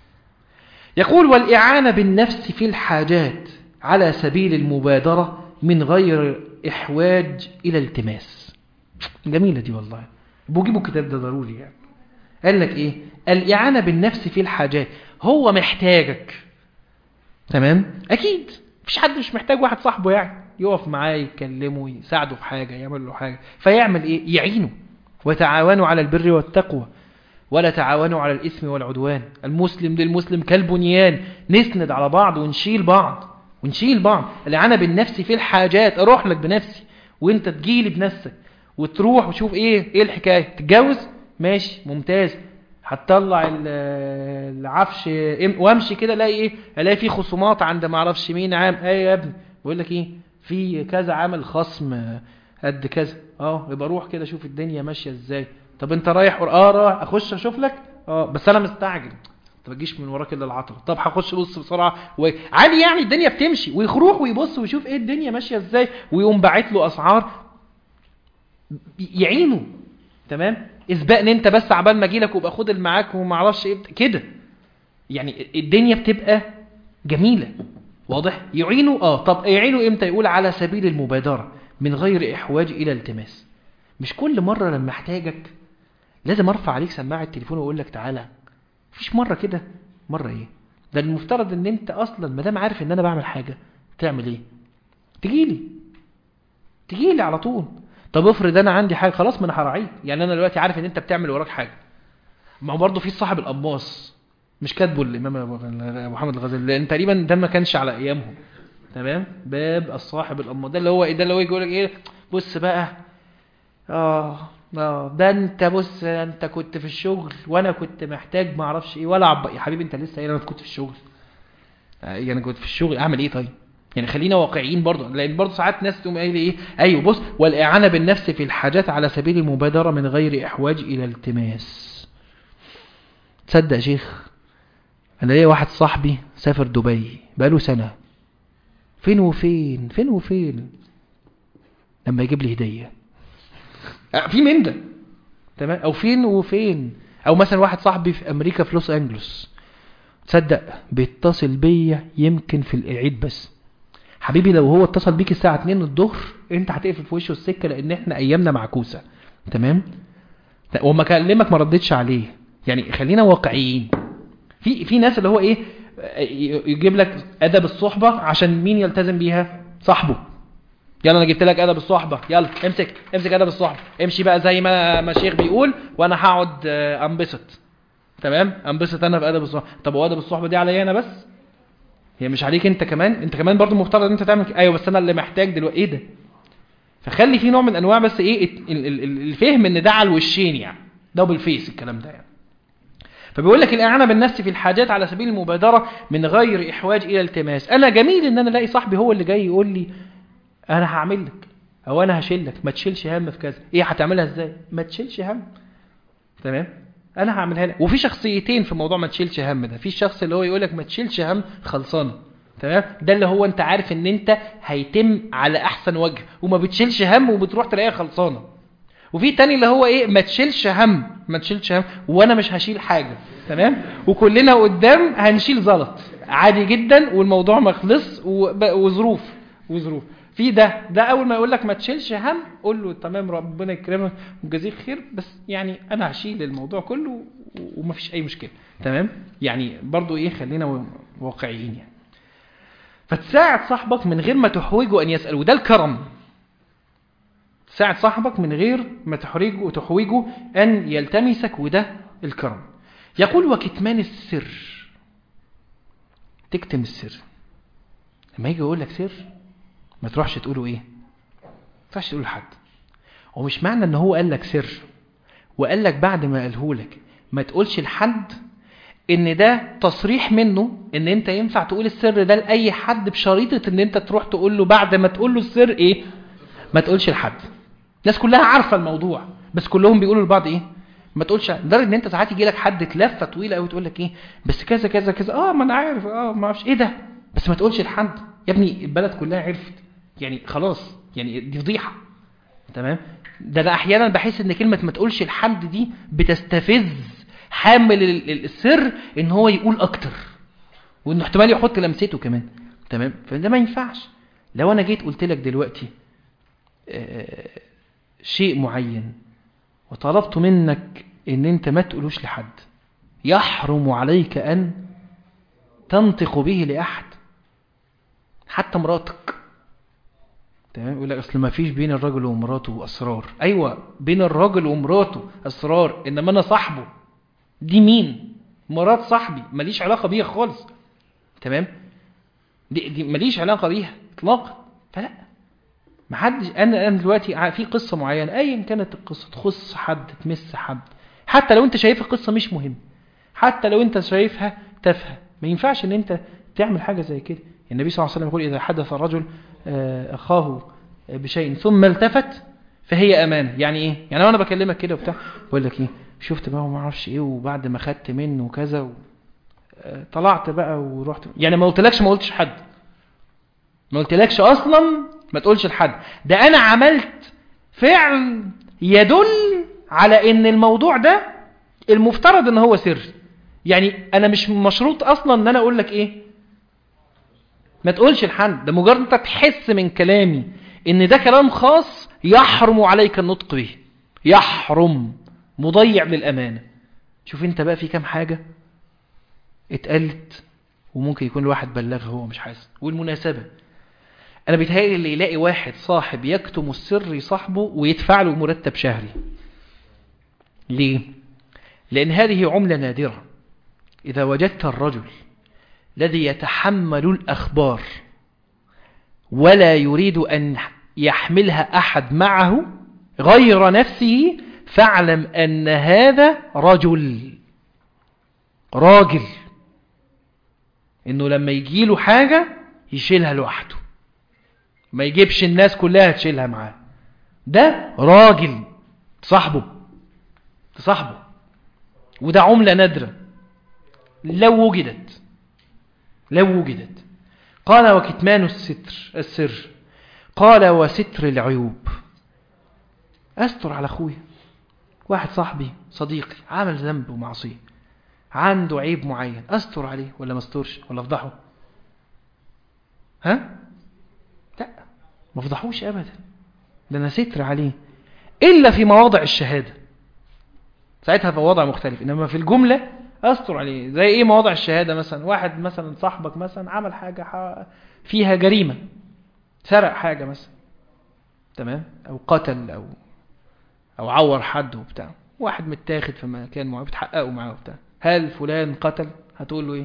يقول والإعانة بالنفس في الحاجات على سبيل المبادرة من غير إحواج إلى التماس جميلة دي والله بجيبوا الكتاب ده ضروري يعني قال لك إيه الإعانة بالنفس في الحاجات هو محتاجك تمام أكيد مفيش حد مش محتاج واحد صاحبه يعني يقف معاه يكلمه يساعده في حاجة يعمل له حاجة فيعمل إيه يعينه وتعاونوا على البر والتقوى ولا تعاونوا على الإثم والعدوان المسلم للمسلم كالبنيان نسند على بعض ونشيل بعض ونشيل بعض الإعانة بالنفس في الحاجات أروح لك بنفسي وانت تجيلي بنفسك وتروح وشوف ايه ايه الحكاية تتجوز ماشي ممتاز هتطلع العفش وامشي كده الاقي ايه الاقي في خصومات عند ما اعرفش مين عام ايه يا ابني بقول لك ايه في كذا عامل خصم قد كذا اه يبقى روح كده شوف الدنيا ماشيه ازاي طب انت رايح اه رايح اخش اشوف لك اه بس انا مستعجل ما تجيش من وراك الا العطر طب هخش بص بسرعه وعادي يعني الدنيا بتمشي ويروح ويبص ويشوف ايه الدنيا ماشيه ازاي ويقوم باعت له اسعار يعينه تمام اسبقني انت بس عبال ما اجي لك وابقى خد اللي معاك وما اعرفش ايه كده يعني الدنيا بتبقى جميله واضح يعينه اه طب يعينه امتى يقول على سبيل المبادره من غير احواج الى التماس مش كل مره لما احتاجك لازم ارفع عليك سماعه التليفون واقول لك تعالى مفيش مره كده مره ايه ده المفترض ان انت اصلا ما دام عارف ان انا بعمل حاجه تعمل ايه تجيلي تجيلي على طول طب افرض انا عندي حاجه خلاص ما انا هراعيك يعني انا دلوقتي عارف ان انت بتعمل وراك حاجه ما هو برضه في صاحب القماص مش كاتبه الامام ابو محمد الغزالي لان تقريبا ده ما كانش على ايامهم تمام باب الصاحب القماص ده اللي هو ده اللي هو يقول لك ايه بص بقى اه اه ده انت بص انت كنت في الشغل وانا كنت محتاج ما اعرفش ايه ولا عب... يا حبيبي انت لسه قايل انا كنت في الشغل يعني كنت في الشغل اعمل ايه طيب يعني خلينا واقعيين برضه لان برضه ساعات ناس تقوم قايله ايه ايوه بص والاعانه بالنفس في الحاجات على سبيل المبادره من غير احواج الى التماس تصدق يا شيخ انا ليا واحد صاحبي سافر دبي بقاله سنه فين وفين فين وفين لما يجيب لي هديه في من ده تمام او فين وفين او مثلا واحد صاحبي في امريكا في لوس انجلوس تصدق بيتصل بيا يمكن في العيد بس حبيبي لو هو اتصل بيك الساعة 2 الظهر انت هتقفل في وشه السكة لان احنا ايامنا معكوسة تمام وما كلمك ما ردتش عليه يعني خلينا واقعيين في في ناس اللي هو ايه يجيب لك ادب الصحبة عشان مين يلتزم بيها صاحبه يلا انا جبت لك ادب الصحبة يلا امسك امسك ادب الصحبة امشي بقى زي ما ما الشيخ بيقول وانا هقعد انبسط تمام انبسط انا بادب الصحبة طب هو ادب الصحبة دي عليا انا بس هي مش عليك انت كمان انت كمان برضو مفترض ان انت تعمل ك... ايوه بس انا اللي محتاج دلوقتي ايه ده فخلي في نوع من انواع بس ايه الفهم ان ده على الوشين يعني دبل فيس الكلام ده يعني فبيقول لك الاعانه بالنفس في الحاجات على سبيل المبادره من غير احواج الى التماس انا جميل ان انا الاقي صاحبي هو اللي جاي يقول لي انا هعمل لك او انا هشيل لك ما تشيلش هم في كذا ايه هتعملها ازاي ما تشيلش هم تمام انا هعملها لك وفي شخصيتين في موضوع ما تشيلش هم ده في الشخص اللي هو يقول لك ما تشيلش هم خلصانه تمام ده اللي هو انت عارف ان انت هيتم على احسن وجه وما بتشيلش هم وبتروح تلاقيها خلصانه وفي تاني اللي هو ايه ما تشيلش هم ما تشيلش هم وانا مش هشيل حاجه تمام وكلنا قدام هنشيل زلط عادي جدا والموضوع ما خلص وظروف وظروف في ده ده اول ما يقول لك ما تشيلش هم قول له تمام ربنا يكرمك وجزيك خير بس يعني انا هشيل الموضوع كله ومفيش اي مشكله تمام يعني برضو ايه خلينا واقعيين يعني فتساعد صاحبك من غير ما تحوجه ان يسال وده الكرم تساعد صاحبك من غير ما تحرجه وتحوجه ان يلتمسك وده الكرم يقول وكتمان السر تكتم السر لما يجي يقول لك سر ما تروحش تقوله ايه ما تروحش تقوله لحد ومش معنى ان هو قال لك سر وقال لك بعد ما قاله لك ما تقولش لحد ان ده تصريح منه ان انت ينفع تقول السر ده لاي حد بشريطه ان انت تروح تقول له بعد ما تقول له السر ايه ما تقولش لحد الناس كلها عارفه الموضوع بس كلهم بيقولوا لبعض ايه ما تقولش لدرجه ان انت ساعات يجي لك حد تلفه طويله قوي تقول لك ايه بس كذا كذا كذا اه ما انا عارف اه ما اعرفش ايه ده بس ما تقولش لحد يا ابني البلد كلها عرفت يعني خلاص يعني دي فضيحه تمام ده انا احيانا بحس ان كلمه ما تقولش لحد دي بتستفز حامل السر ان هو يقول اكتر وانه احتمال يحط لمسته كمان تمام فده ما ينفعش لو انا جيت قلت لك دلوقتي آه شيء معين وطلبت منك ان انت ما تقولوش لحد يحرم عليك ان تنطق به لاحد حتى مراتك تمام يقول لك اصل ما فيش بين الرجل ومراته اسرار ايوه بين الراجل ومراته اسرار انما انا صاحبه دي مين مرات صاحبي ماليش علاقه بيها خالص تمام دي, دي ماليش علاقه بيها اطلاقا فلا ما حدش انا انا دلوقتي في قصه معينه ايا كانت القصه تخص حد تمس حد حتى لو انت شايف القصه مش مهم حتى لو انت شايفها تافهه ما ينفعش ان انت تعمل حاجه زي كده النبي صلى الله عليه وسلم يقول اذا حدث الرجل اخاه بشيء ثم التفت فهي امانه يعني ايه يعني وانا بكلمك كده وبتاع بقول لك ايه شفت بقى وما اعرفش ايه وبعد ما خدت منه كذا و... طلعت بقى ورحت يعني ما قلتلكش ما قلتش حد ما قلتلكش اصلا ما تقولش لحد ده انا عملت فعل يدل على ان الموضوع ده المفترض ان هو سر يعني انا مش مشروط اصلا ان انا اقول لك ايه ما تقولش لحد ده مجرد انت تحس من كلامي ان ده كلام خاص يحرم عليك النطق به يحرم مضيع للامانه شوف انت بقى في كام حاجه اتقالت وممكن يكون الواحد بلغها هو مش حاسس والمناسبه انا بيتهيألي اللي يلاقي واحد صاحب يكتم السر يصاحبه ويدفع له مرتب شهري ليه لان هذه عمله نادره اذا وجدت الرجل الذي يتحمل الاخبار ولا يريد ان يحملها احد معه غير نفسه فاعلم ان هذا رجل راجل انه لما يجيله حاجه يشيلها لوحده ما يجيبش الناس كلها تشيلها معاه ده راجل صاحبه صاحبه وده عملة نادرة لو وجدت لو وجدت قال وكتمان الستر السر قال وستر العيوب أستر على أخويا واحد صاحبي صديقي عمل ذنب ومعصية عنده عيب معين أستر عليه ولا ما استرش ولا أفضحه ها لا ما افضحوش أبدا ده أنا ستر عليه إلا في مواضع الشهادة ساعتها في وضع مختلف إنما في الجملة أستر عليه زي إيه مواضع الشهادة مثلا واحد مثلا صاحبك مثلا عمل حاجة فيها جريمة سرق حاجة مثلا تمام أو قتل أو أو عور حد وبتاع واحد متاخد في مكان معين بتحققوا معاه وبتاع هل فلان قتل هتقول له ايه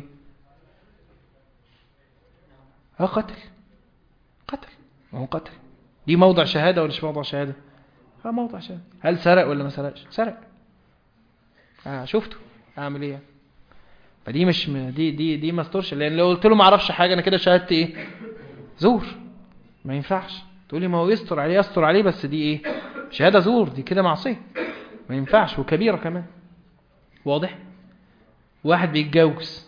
اه قتل قتل ما هو قتل دي موضع شهادة ولا مش موضع شهادة اه موضع شهادة هل سرق ولا ما سرقش سرق اه شفته اعمل ايه فدي مش م... دي دي دي ما استرش لان لو قلت له ما اعرفش حاجه انا كده شهادتي ايه زور ما ينفعش تقول لي ما هو يستر عليه يستر عليه بس دي ايه شهاده زور دي كده معصيه ما ينفعش وكبيره كمان واضح واحد بيتجوز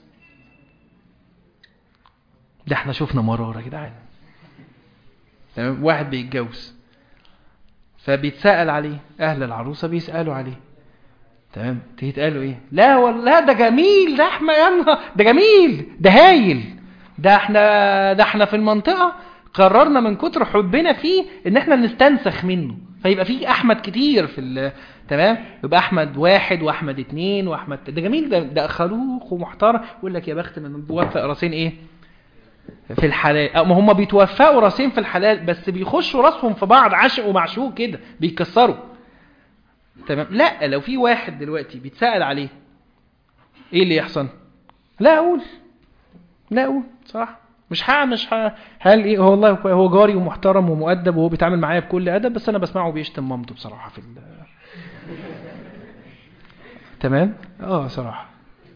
ده احنا شفنا مراره يا جدعان تمام واحد بيتجوز فبيتسأل عليه اهل العروسه بيسالوا عليه تمام تيجي تقالوا ايه لا والله ده جميل ده احنا يلا ده جميل ده هايل ده احنا ده احنا في المنطقه قررنا من كتر حبنا فيه ان احنا نستنسخ منه فيبقى في احمد كتير في ال- تمام يبقى احمد واحد واحمد اتنين واحمد ده جميل ده ده خلوق ومحترم يقول لك يا بخت من بيوفق راسين ايه في الحلال أو ما هم بيتوفقوا راسين في الحلال بس بيخشوا راسهم في بعض عاشق ومعشوق كده بيكسروا تمام لا لو في واحد دلوقتي بيتسأل عليه ايه اللي يحصل لا اقول لا اقول صراحه مش ها مش ها هل ايه هو والله هو جاري ومحترم ومؤدب وهو بيتعامل معايا بكل ادب بس انا بسمعه بيشتم مامته بصراحه في ال تمام اه صراحه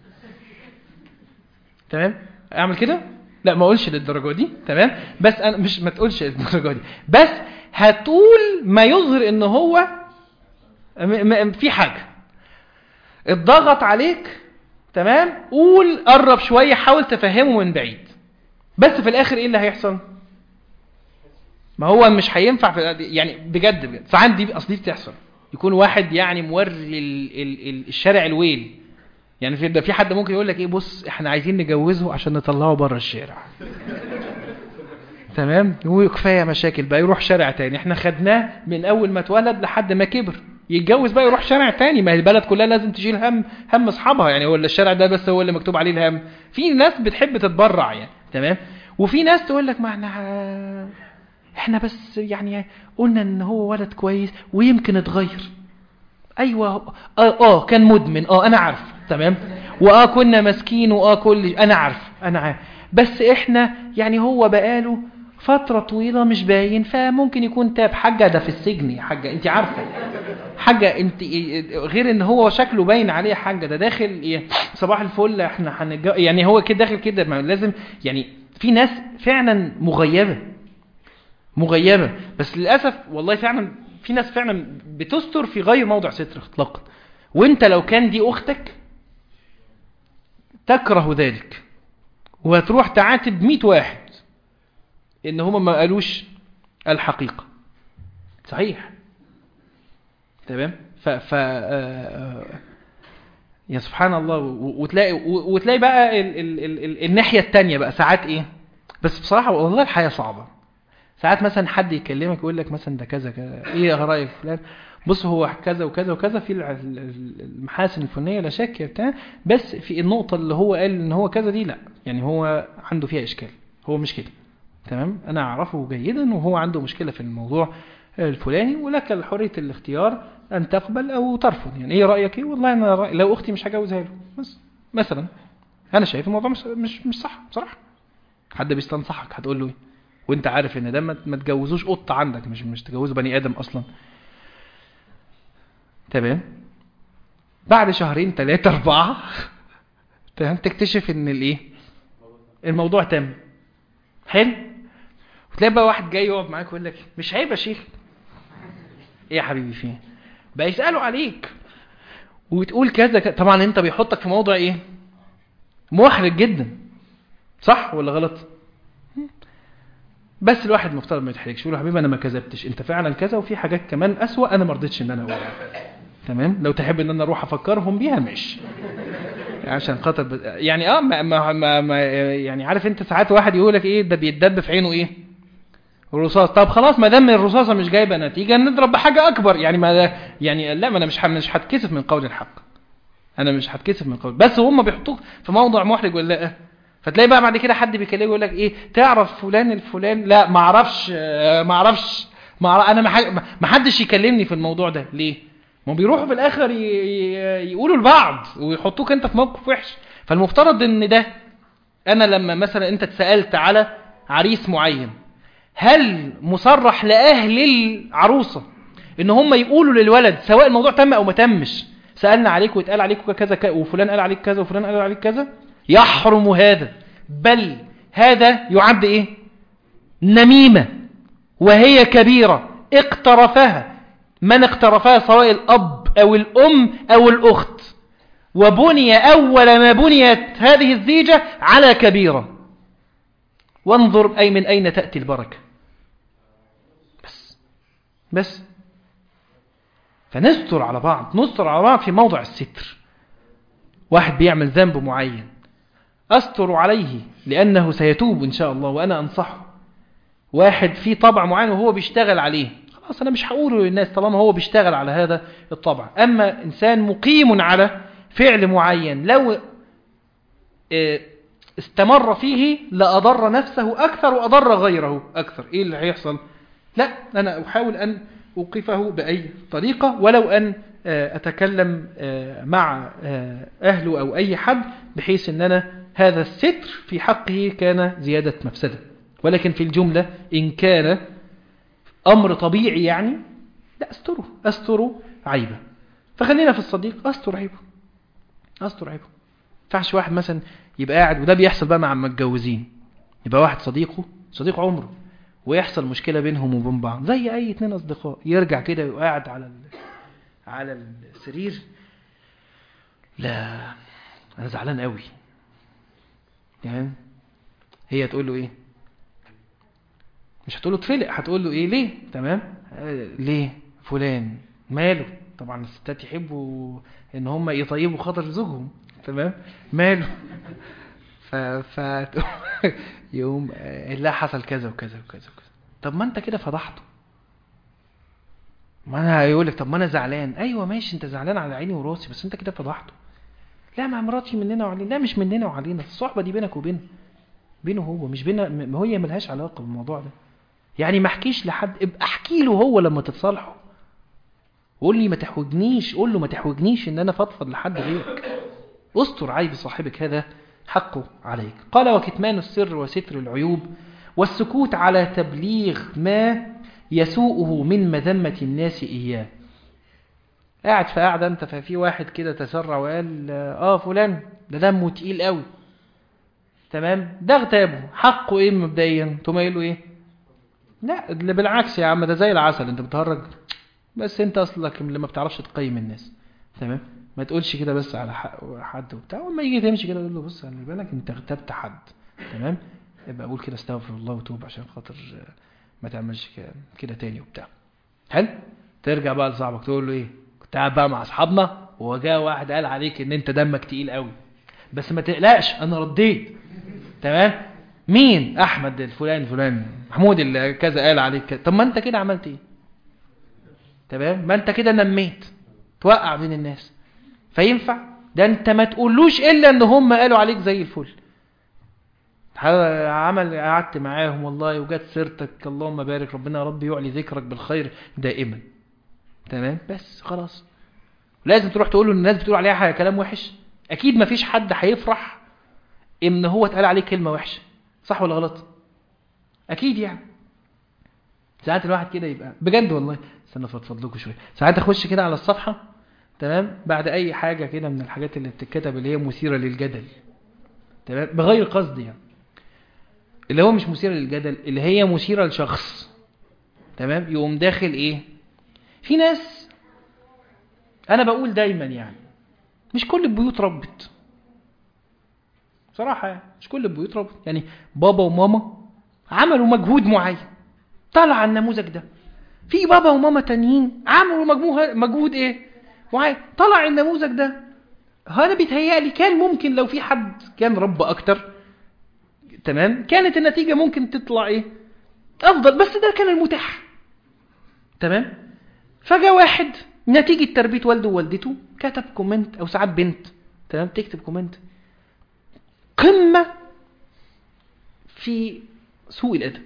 تمام اعمل كده لا ما اقولش للدرجه دي تمام بس انا مش ما تقولش للدرجه دي بس هتقول ما يظهر ان هو م- م- في حاجه اتضغط عليك تمام قول قرب شويه حاول تفهمه من بعيد بس في الاخر ايه اللي هيحصل ما هو مش هينفع في يعني بجد بجد ساعات دي اصل دي بتحصل يكون واحد يعني موري ال ال ال الشارع الويل يعني في ده في حد ممكن يقول لك ايه بص احنا عايزين نجوزه عشان نطلعه بره الشارع تمام وكفايه مشاكل بقى يروح شارع تاني احنا خدناه من اول ما اتولد لحد ما كبر يتجوز بقى يروح شارع تاني ما هي البلد كلها لازم تشيل هم هم اصحابها يعني ولا الشارع ده بس هو اللي مكتوب عليه الهم في ناس بتحب تتبرع يعني تمام وفي ناس تقول لك ما احنا احنا بس يعني قلنا ان هو ولد كويس ويمكن اتغير ايوه اه, آه كان مدمن اه انا عارف تمام واه كنا ماسكين واه كل انا عارف انا عارف بس احنا يعني هو بقاله فترة طويلة مش باين فممكن يكون تاب حاجة ده في السجن يا حاجة انت عارفة حاجة انت غير ان هو شكله باين عليه حاجة ده داخل ايه صباح الفل احنا هنتجو يعني هو كده داخل كده ما لازم يعني في ناس فعلا مغيبة مغيبة بس للأسف والله فعلا في ناس فعلا بتستر في غير موضع ستر اطلاقا وانت لو كان دي اختك تكره ذلك وهتروح تعاتب 100 واحد ان هم ما قالوش الحقيقة صحيح تمام ف ف آه، يا سبحان الله و- وتلاقي و- وتلاقي بقى ال ال ال ال الناحية التانية بقى ساعات ايه بس بصراحة والله الحياة صعبة ساعات مثلا حد يكلمك يقول لك مثلا ده كذا كذا ايه رايك في فلان بص هو كذا وكذا وكذا في الع- ال- ال- المحاسن الفنيه لا شك بتاع بس في النقطه اللي هو قال ان هو كذا دي لا يعني هو عنده فيها اشكال هو مش كده تمام انا اعرفه جيدا وهو عنده مشكله في الموضوع الفلاني ولك حريه الاختيار ان تقبل او ترفض يعني ايه رايك ايه والله انا رأي لو اختي مش هجوزها له بس مثلا انا شايف الموضوع مش مش مش صح بصراحه حد بيستنصحك هتقول له ايه وانت عارف ان ده ما ما تجوزوش قطه عندك مش مش تجوزه بني ادم اصلا تمام بعد شهرين ثلاثة أربعة تمام تكتشف ان الايه الموضوع تم حلو وتلاقي بقى واحد جاي يقعد معاك ويقول لك مش عيب يا شيخ ايه يا حبيبي فين بقى يسألوا عليك وتقول كذا كذا طبعا انت بيحطك في موضع ايه محرج جدا صح ولا غلط بس الواحد مفترض ما يتحرجش يقول له يا حبيبي انا ما كذبتش انت فعلا كذا وفي حاجات كمان اسوأ انا ما رضيتش ان انا اقولها تمام لو تحب ان انا اروح افكرهم بيها ماشي عشان خاطر ب... يعني اه ما ما ما ما يعني عارف انت ساعات واحد يقول لك ايه ده بيتدب في عينه ايه الرصاص طب خلاص ما دام الرصاصه مش جايبه نتيجه نضرب بحاجه اكبر يعني ما ده يعني لا ما انا مش ه- مش هتكسف من قول الحق انا مش هتكسف من قول بس هم بيحطوك في موضع محرج ولا لا فتلاقي بقى بعد كده حد بيكلمك يقول لك ايه تعرف فلان الفلان لا ما اعرفش آه، ما اعرفش ما أعرف- انا ما ح- ما حدش يكلمني في الموضوع ده ليه ما بيروحوا في الاخر ي- ي- يقولوا لبعض ويحطوك انت في موقف وحش فالمفترض ان ده انا لما مثلا انت اتسالت على عريس معين هل مصرح لاهل العروسه ان هم يقولوا للولد سواء الموضوع تم او ما تمش سالنا عليك واتقال عليك كذا كذا وفلان قال عليك كذا وفلان قال عليك كذا يحرم هذا بل هذا يعد ايه نميمه وهي كبيره اقترفها من اقترفها سواء الاب او الام او الاخت وبني اول ما بنيت هذه الزيجه على كبيره وانظر أي من أين تأتي البركة بس بس فنستر على بعض نستر على بعض في موضع الستر واحد بيعمل ذنب معين أستر عليه لأنه سيتوب إن شاء الله وأنا أنصحه واحد فيه طبع معين وهو بيشتغل عليه خلاص خلاص انا مش هقوله للناس طالما هو بيشتغل على هذا الطبع اما انسان مقيم على فعل معين لو اه استمر فيه لأضر نفسه أكثر وأضر غيره أكثر إيه اللي هيحصل لا أنا أحاول أن أوقفه بأي طريقة ولو أن أتكلم مع أهله أو أي حد بحيث أن أنا هذا الستر في حقه كان زيادة مفسدة ولكن في الجملة إن كان أمر طبيعي يعني لا أستره أستره عيبه فخلينا في الصديق أستر عيبه أستر عيبه ينفعش واحد مثلا يبقى قاعد وده بيحصل بقى مع المتجوزين يبقى واحد صديقه صديق عمره ويحصل مشكلة بينهم وبين بعض زي أي اتنين أصدقاء يرجع كده يبقى قاعد على على السرير لا أنا زعلان قوي يعني هي تقول له إيه مش هتقول له اتفلق هتقول له إيه ليه تمام آه ليه فلان ماله طبعا الستات يحبوا ان هم يطيبوا خاطر زوجهم تمام ماله ف ف يوم لا حصل كذا وكذا وكذا وكذا طب ما انت كده فضحته ما انا هيقول لك طب ما انا زعلان ايوه ماشي انت زعلان على عيني وراسي بس انت كده فضحته لا ما مراتي مننا وعلينا لا مش مننا وعلينا الصحبه دي بينك وبينه بينه هو مش بينا هي ملهاش علاقه بالموضوع ده يعني ما احكيش لحد ابقى احكي له هو لما تتصالحوا قول لي ما تحوجنيش قول له ما تحوجنيش ان انا فضفض لحد غيرك استر عيب صاحبك هذا حقه عليك قال وكتمان السر وستر العيوب والسكوت على تبليغ ما يسوءه من مذمة الناس إياه قاعد في قاعدة انت ففي واحد كده تسرع وقال اه فلان ده دمه تقيل قوي تمام ده اغتابه حقه ايه مبدئيا تقوم قايل له ايه لا ده بالعكس يا عم ده زي العسل انت بتهرج بس انت اصلك اللي ما بتعرفش تقيم الناس تمام ما تقولش كده بس على حد وبتاع وما يجي تمشي كده تقول له بص خلي بالك انت اغتبت حد تمام يبقى اقول كده استغفر الله وتوب عشان خاطر ما تعملش كده تاني وبتاع حلو ترجع بقى لصاحبك تقول له ايه كنت قاعد بقى مع اصحابنا وجاء واحد قال عليك ان انت دمك تقيل قوي بس ما تقلقش انا رديت تمام مين احمد الفلان فلان محمود اللي كذا قال عليك كذا طب ما انت كده عملت ايه تمام ما انت كده نميت توقع بين الناس فينفع ده انت ما تقولوش الا ان هم قالوا عليك زي الفل عمل قعدت معاهم والله وجت سيرتك اللهم بارك ربنا يا رب يعلي ذكرك بالخير دائما تمام بس خلاص لازم تروح تقول له الناس بتقول عليها حاجه كلام وحش اكيد ما فيش حد هيفرح ان هو اتقال عليه كلمه وحشه صح ولا غلط اكيد يعني ساعات الواحد كده يبقى بجد والله استنى افضفض لكم شويه ساعات اخش كده على الصفحه تمام بعد اي حاجه كده من الحاجات اللي بتتكتب اللي هي مثيره للجدل تمام بغير قصد يعني اللي هو مش مثيره للجدل اللي هي مثيره لشخص تمام يقوم داخل ايه في ناس انا بقول دايما يعني مش كل البيوت ربت صراحه يعني مش كل البيوت ربت يعني بابا وماما عملوا مجهود معين طلع النموذج ده في بابا وماما تانيين عملوا مجموعة مجهود ايه معين طلع النموذج ده انا بيتهيألي كان ممكن لو في حد كان رب اكتر تمام كانت النتيجة ممكن تطلع ايه افضل بس ده كان المتاح تمام فجاء واحد نتيجة تربية والده ووالدته كتب كومنت او ساعات بنت تمام تكتب كومنت قمة في سوء الادب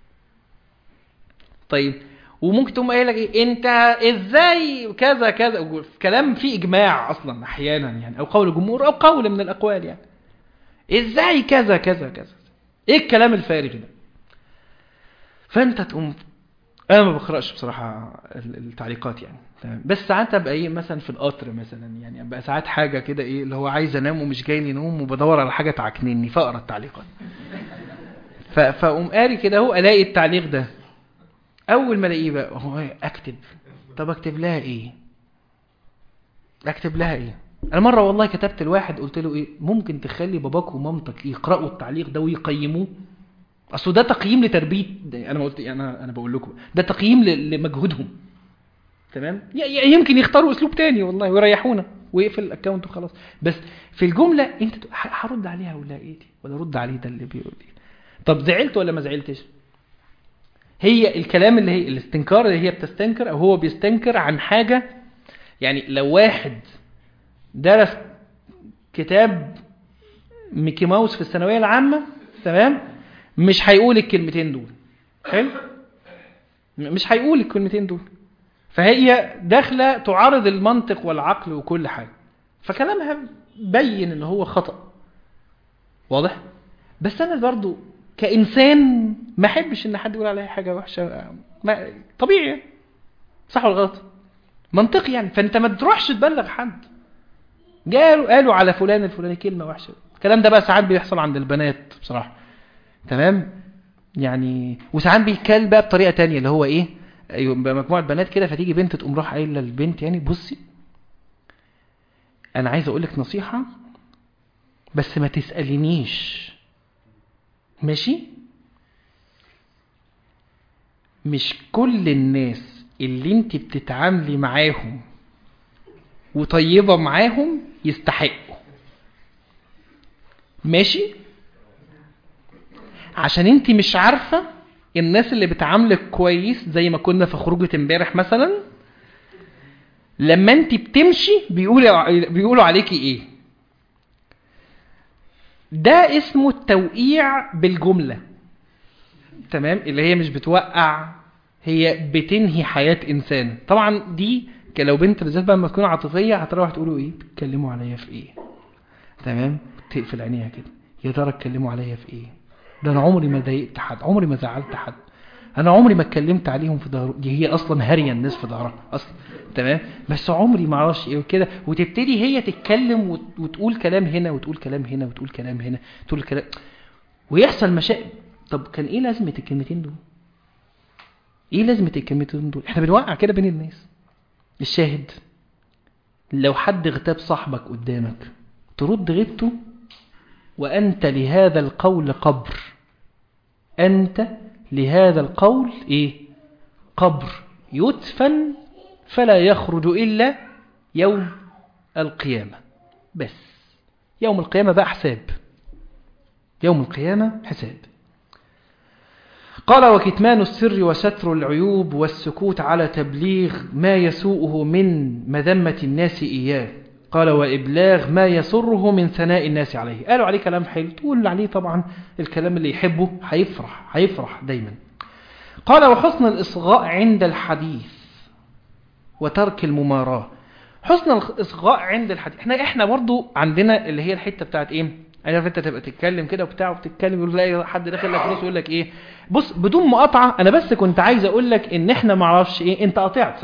طيب وممكن تقوم قايل لك ايه انت ازاي كذا كذا كلام فيه اجماع اصلا احيانا يعني او قول الجمهور او قول من الاقوال يعني ازاي كذا كذا كذا ايه الكلام الفارغ ده فانت تقوم انا ما بقراش بصراحه التعليقات يعني تمام بس ساعات ابقى ايه مثلا في القطر مثلا يعني ابقى ساعات حاجه كده ايه اللي هو عايز انام ومش جاي لي نوم وبدور على حاجه تعكنني فاقرا التعليقات فاقوم قاري كده اهو الاقي التعليق ده اول ما الاقيه بقى هو اكتب طب اكتب لها ايه اكتب لها ايه انا مره والله كتبت لواحد قلت له ايه ممكن تخلي باباك ومامتك يقراوا التعليق ده ويقيموه اصل ده تقييم لتربيه انا ما قلت انا انا بقول لكم ده تقييم لمجهودهم تمام يمكن يختاروا اسلوب تاني والله ويريحونا ويقفل الاكونت وخلاص بس في الجمله انت هرد عليها ولا ايه دي ولا رد عليه ده اللي بيقول ايه طب زعلت ولا ما زعلتش هي الكلام اللي هي الاستنكار اللي هي بتستنكر او هو بيستنكر عن حاجة يعني لو واحد درس كتاب ميكي ماوس في الثانوية العامة تمام مش هيقول الكلمتين دول حلو م- مش هيقول الكلمتين دول فهي داخلة تعارض المنطق والعقل وكل حاجة فكلامها بين ان هو خطأ واضح بس انا برضو كإنسان ما احبش ان حد يقول عليا حاجة وحشة ما طبيعي صح ولا غلط منطقي يعني فانت ما تروحش تبلغ حد قالوا قالوا على فلان الفلاني كلمة وحشة الكلام ده بقى ساعات بيحصل عند البنات بصراحة تمام يعني وساعات بيتكلم بقى بطريقة تانية اللي هو ايه أيوة، بقى مجموعة بنات كده فتيجي بنت تقوم راح قايله للبنت يعني بصي انا عايز اقول لك نصيحة بس ما تسألينيش ماشي مش كل الناس اللي انت بتتعاملي معاهم وطيبة معاهم يستحقوا ماشي عشان انت مش عارفة الناس اللي بتعاملك كويس زي ما كنا في خروجة امبارح مثلا لما انت بتمشي بيقولوا بيقولوا عليكي ايه ده اسمه التوقيع بالجملة تمام اللي هي مش بتوقع هي بتنهي حياة انسان طبعا دي ك- لو بنت بالذات بقى لما تكون عاطفية هتروح تقولوا ايه بتتكلموا عليا في ايه تمام تقفل عينيها كده يا ترى اتكلموا عليا في ايه ده انا عمري ما ضايقت حد عمري ما زعلت حد انا عمري ما اتكلمت عليهم في ظهره دي هي اصلا هاريه الناس في ظهرها اصلا تمام بس عمري ما اعرفش ايه وكده وتبتدي هي تتكلم وت- وتقول كلام هنا وتقول كلام هنا وتقول كلام هنا تقول كلام ويحصل مشاكل طب كان ايه لازمه الكلمتين دول ايه لازمه الكلمتين دول احنا بنوقع كده بين الناس الشاهد لو حد اغتاب صاحبك قدامك ترد غيبته وأنت لهذا القول قبر أنت لهذا القول إيه قبر يدفن فلا يخرج إلا يوم القيامة بس يوم القيامة بقى حساب يوم القيامة حساب قال وكتمان السر وستر العيوب والسكوت على تبليغ ما يسوءه من مذمة الناس إياه قال وإبلاغ ما يسره من ثناء الناس عليه قالوا عليه كلام حلو تقول عليه طبعا الكلام اللي يحبه هيفرح هيفرح دايما قال وحسن الإصغاء عند الحديث وترك المماراة حسن الإصغاء عند الحديث احنا احنا برضو عندنا اللي هي الحتة بتاعت ايه عارف انت تبقى تتكلم كده وبتاع وبتتكلم يقول تلاقي حد داخل لك نص يقول لك ايه بص بدون مقاطعه انا بس كنت عايز اقول لك ان احنا ما اعرفش ايه انت قاطعت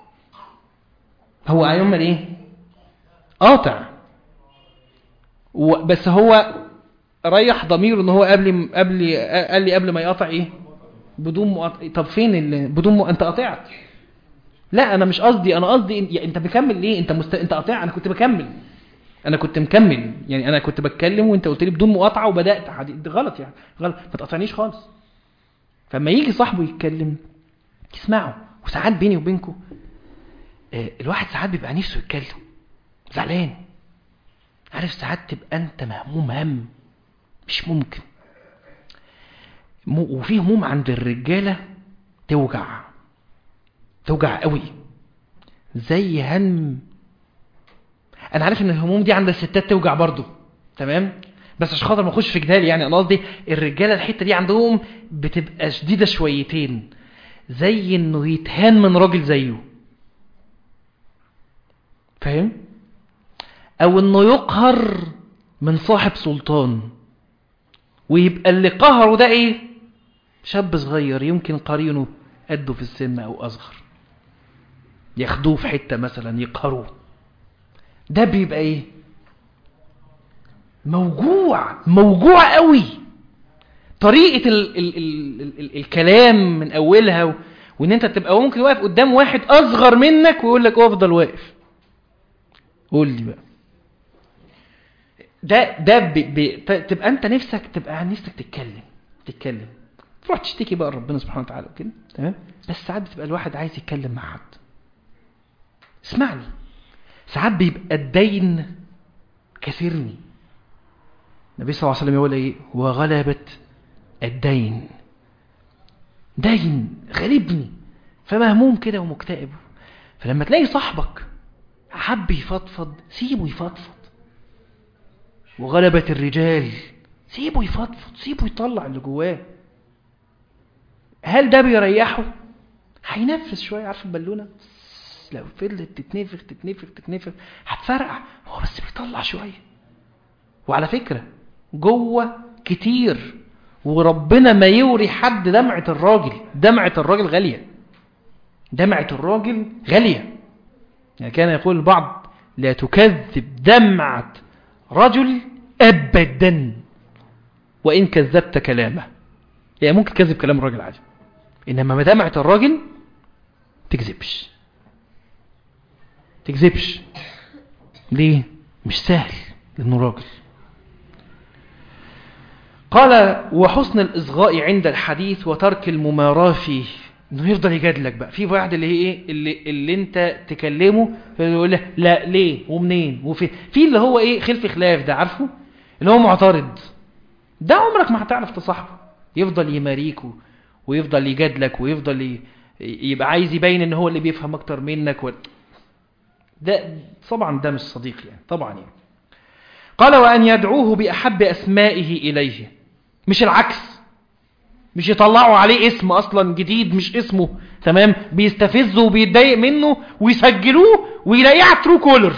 هو هيعمل ايه قاطع و- بس هو ريح ضميره ان هو قبل قبل قال لي قبل ما يقاطع ايه بدون مقاطعه طب فين ال... بدون م... انت قاطعت لا انا مش قصدي انا قصدي إن- يعني انت مكمل ليه انت مست... انت قاطع انا كنت بكمل انا كنت مكمل يعني انا كنت بتكلم وانت قلت لي بدون مقاطعه وبدات حديث ده غلط يعني غلط ما تقاطعنيش خالص فلما يجي صاحبه يتكلم اسمعوا وساعات بيني وبينكم آه، الواحد ساعات بيبقى نفسه يتكلم زعلان عارف ساعات تبقى انت مهموم هم مش ممكن مو- وفي هموم عند الرجاله توجع توجع قوي زي هم انا عارف ان الهموم دي عند الستات توجع برضو تمام بس عشان خاطر ما اخش في جدال يعني انا قصدي الرجاله الحته دي عندهم بتبقى شديده شويتين زي انه يتهان من راجل زيه فاهم او انه يقهر من صاحب سلطان ويبقى اللي قهره ده ايه شاب صغير يمكن قرينه قده في السن او اصغر ياخدوه في حته مثلا يقهروه ده بيبقى ايه موجوع موجوع قوي طريقة ال ال ال ال ال الكلام من اولها و... وان انت تبقى ممكن واقف قدام واحد اصغر منك ويقول لك افضل واقف قول لي بقى ده ده ب... ب... ت- تبقى انت نفسك تبقى نفسك تتكلم تتكلم تروح تشتكي بقى ربنا سبحانه وتعالى وكده تمام بس ساعات بتبقى الواحد عايز يتكلم مع حد اسمعني ساعات بيبقى الدين كثيرني النبي صلى الله عليه وسلم يقول ايه وغلبت الدين داين غالبني فمهموم كده ومكتئب فلما تلاقي صاحبك حب يفضفض سيبه يفضفض وغلبة الرجال سيبه يفضفض سيبه يطلع اللي جواه هل ده بيريحه هينفس شوية عارف البالونة لو فضلت تتنفخ تتنفخ تتنفخ هتفرقع هو بس بيطلع شوية وعلى فكرة جوه كتير وربنا ما يوري حد دمعة الراجل دمعة الراجل غالية دمعة الراجل غالية يعني كان يقول البعض لا تكذب دمعة رجل أبدا وإن كذبت كلامه يعني ممكن تكذب كلام الراجل عادي إنما ما دمعة الراجل تكذبش تكذبش ليه مش سهل لأنه راجل قال وحسن الإصغاء عند الحديث وترك المماراة فيه انه يفضل يجادلك بقى في واحد اللي هي ايه اللي, اللي انت تكلمه فيقول له لا ليه ومنين وفي في اللي هو ايه خلف خلاف ده عارفه اللي هو معترض ده عمرك ما هتعرف تصاحبه يفضل يماريك ويفضل يجادلك ويفضل ي... يبقى عايز يبين ان هو اللي بيفهم اكتر منك و... ده طبعا ده مش صديق يعني طبعا يعني قال وأن يدعوه بأحب أسمائه إليه مش العكس مش يطلعوا عليه اسم أصلا جديد مش اسمه تمام بيستفزه وبيتضايق منه ويسجلوه ويلاقيه على ترو كولر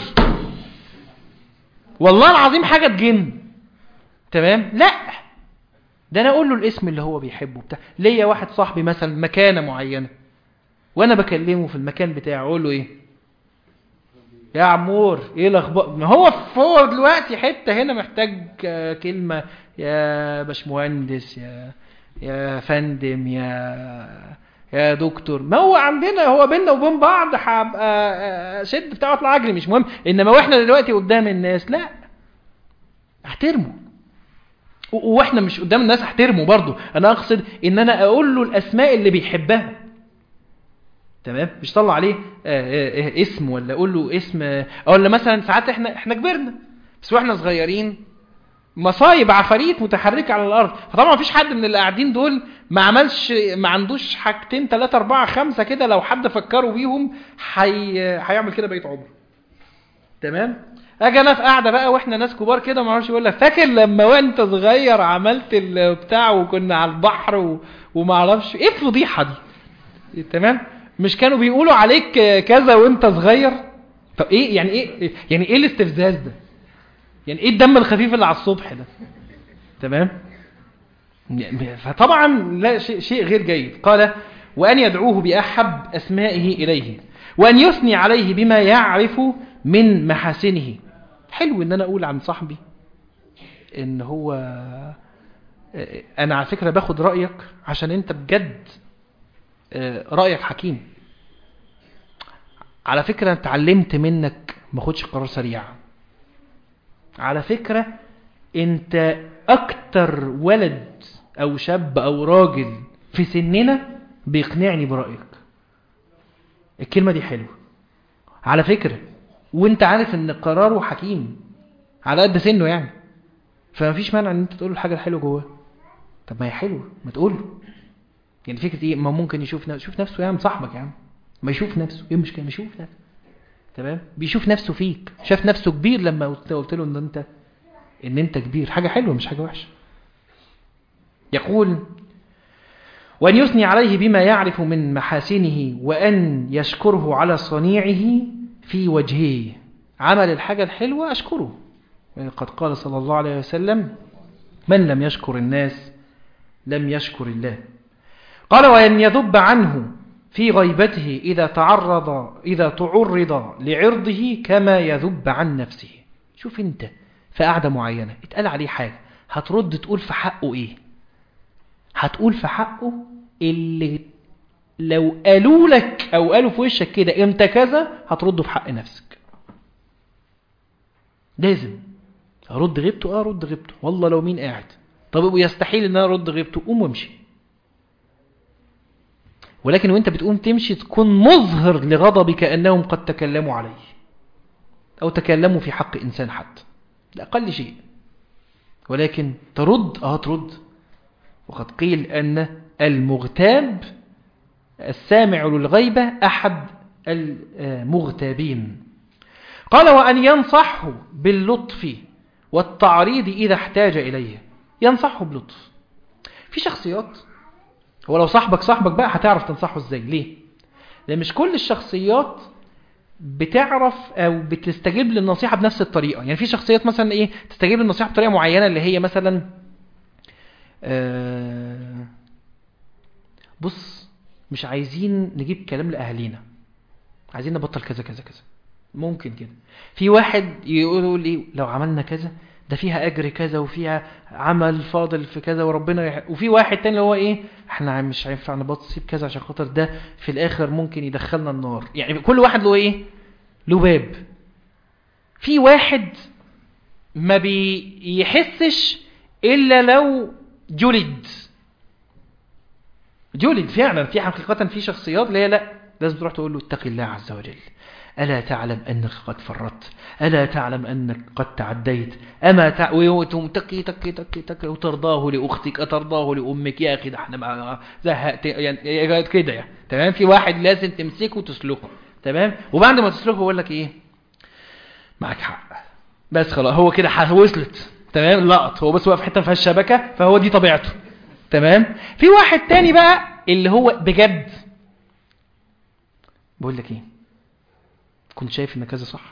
والله العظيم حاجة تجن تمام لا ده انا اقول له الاسم اللي هو بيحبه بتاع ليا واحد صاحبي مثلا مكانه معينه وانا بكلمه في المكان بتاعه اقول له ايه يا عمور ايه الاخبار ما هو هو دلوقتي حته هنا محتاج كلمه يا باشمهندس يا يا فندم يا يا دكتور ما هو عندنا هو بيننا وبين بعض هبقى شد بتاع اطلع اجري مش مهم انما واحنا دلوقتي قدام الناس لا احترمه واحنا مش قدام الناس احترمه برضو انا اقصد ان انا اقول له الاسماء اللي بيحبها تمام مش طلع عليه آآ آآ اسم ولا اقول له اسم ولا مثلا ساعات احنا احنا كبرنا بس واحنا صغيرين مصايب عفاريت متحركه على الارض فطبعا مفيش حد من اللي قاعدين دول ما عملش ما عندوش حاجتين ثلاثة أربعة خمسة كده لو حد فكروا بيهم حي... هيعمل كده بقية عمره تمام اجي انا في قاعده بقى واحنا ناس كبار كده ما اعرفش يقول لك فاكر لما وانت صغير عملت البتاع وكنا على البحر و... وما اعرفش ايه الفضيحه دي تمام مش كانوا بيقولوا عليك كذا وانت صغير طب ايه يعني ايه يعني ايه الاستفزاز ده يعني ايه الدم الخفيف اللي على الصبح ده تمام فطبعا لا شيء, شيء غير جيد قال وأن يدعوه بأحب أسمائه إليه وأن يثني عليه بما يعرف من محاسنه حلو ان انا اقول عن صاحبي ان هو انا على فكرة باخد رأيك عشان انت بجد رأيك حكيم على فكرة انا اتعلمت منك ما خدش قرار سريع على فكرة انت اكتر ولد او شاب او راجل في سننا بيقنعني برأيك الكلمة دي حلوة على فكرة وانت عارف ان قراره حكيم على قد سنه يعني فما فيش مانع ان انت تقول له الحاجه الحلوه جواه طب ما هي حلوه ما تقول له يعني فكره ايه ما ممكن يشوف نفسه يشوف نفسه يا عم صاحبك يا عم ما يشوف نفسه ايه المشكله ما يشوف نفسه تمام بيشوف نفسه فيك شاف نفسه كبير لما قلت له ان انت ان انت كبير حاجه حلوه مش حاجه وحشه يقول وأن يثني عليه بما يعرف من محاسنه وأن يشكره على صنيعه في وجهه عمل الحاجة الحلوة أشكره قد قال صلى الله عليه وسلم من لم يشكر الناس لم يشكر الله قال وأن يذب عنه في غيبته إذا تعرض إذا تعرض لعرضه كما يذب عن نفسه شوف انت في قعدة معينة اتقال عليه حاجة هترد تقول في حقه ايه هتقول في حقه اللي لو قالوا لك او قالوا في وشك كده انت كذا هترده في حق نفسك لازم ارد غيبته اه ارد غيبته والله لو مين قاعد طب يستحيل ان انا ارد غيبته قوم وامشي ولكن وانت بتقوم تمشي تكون مظهر لغضبك انهم قد تكلموا عليه او تكلموا في حق انسان حتى لا اقل شيء ولكن ترد اه ترد وقد قيل ان المغتاب السامع للغيبة أحد المغتابين قال وأن ينصحه باللطف والتعريض إذا احتاج إليه ينصحه بلطف في شخصيات هو لو صاحبك صاحبك بقى هتعرف تنصحه ازاي ليه لان مش كل الشخصيات بتعرف او بتستجيب للنصيحة بنفس الطريقة يعني في شخصيات مثلا ايه تستجيب للنصيحة بطريقة معينة اللي هي مثلا آه بص مش عايزين نجيب كلام لأهالينا عايزين نبطل كذا كذا كذا ممكن كده في واحد يقول ايه لو عملنا كذا ده فيها اجر كذا وفيها عمل فاضل في كذا وربنا يح... وفي واحد تاني اللي هو ايه احنا مش هينفع نبطل كذا عشان خاطر ده في الاخر ممكن يدخلنا النار يعني كل واحد له ايه له باب في واحد ما بيحسش الا لو جلد جلد فعلا في حقيقة في شخصيات اللي هي لا لازم تروح تقول له اتق الله عز وجل ألا تعلم أنك قد فرطت ألا تعلم أنك قد تعديت أما تع... ويوتم تقي تقي تقي تقي وترضاه لأختك أترضاه لأمك يا أخي ده احنا ما زهقت يعني كده يعني تمام في واحد لازم تمسكه وتسلكه تمام وبعد ما تسلكه يقول لك إيه معك حق بس خلاص هو كده وصلت تمام لقط هو بس واقف حته في الشبكه فهو دي طبيعته تمام في واحد تاني بقى اللي هو بجد بقول لك ايه كنت شايف ان كذا صح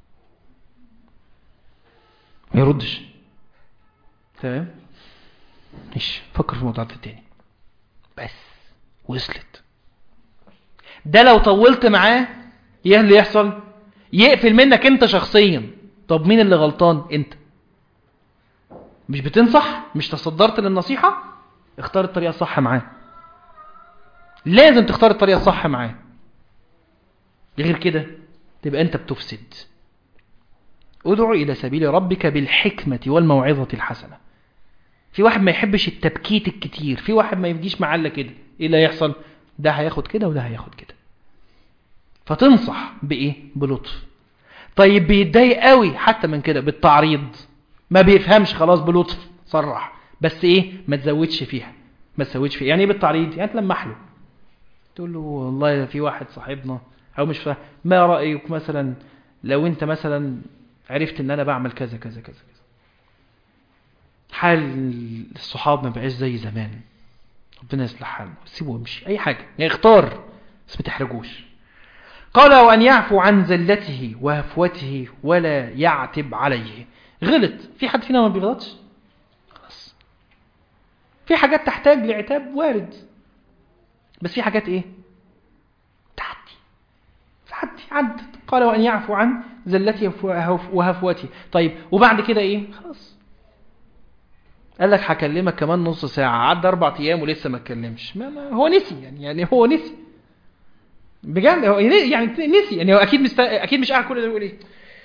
ما يردش تمام مش فكر في الموضوع ده تاني بس وصلت ده لو طولت معاه ايه اللي يحصل يقفل منك انت شخصيا طب مين اللي غلطان انت مش بتنصح مش تصدرت للنصيحة اختار الطريقة الصح معاه لازم تختار الطريقة الصح معاه غير كده تبقى انت بتفسد ادعو الى سبيل ربك بالحكمة والموعظة الحسنة في واحد ما يحبش التبكيت الكتير في واحد ما يجيش معاه الا كده ايه اللي هيحصل ده هياخد كده وده هياخد كده فتنصح بايه بلطف طيب بيتضايق قوي حتى من كده بالتعريض ما بيفهمش خلاص بلطف صرح بس ايه ما تزودش فيها ما تزودش فيها يعني ايه بالتعريض يعني تلمح له تقول له والله في واحد صاحبنا او مش فاهم ما رايك مثلا لو انت مثلا عرفت ان انا بعمل كذا كذا كذا كذا حال الصحاب ما بقاش زي زمان ربنا يصلح حاله سيبه وامشي اي حاجه يعني اختار بس ما تحرجوش قال وان يعفو عن زلته وهفوته ولا يعتب عليه غلط في حد فينا ما بيغلطش خلاص في حاجات تحتاج لعتاب وارد بس في حاجات ايه تعدي تعدي عدت قال وان يعفو عن زلته وهفوته طيب وبعد كده ايه خلاص قال لك هكلمك كمان نص ساعة عدى أربع أيام ولسه ما اتكلمش ما ما هو نسي يعني يعني هو نسي بجد هو يعني نسي يعني هو أكيد مست... أكيد مش قاعد كل ده يقول إيه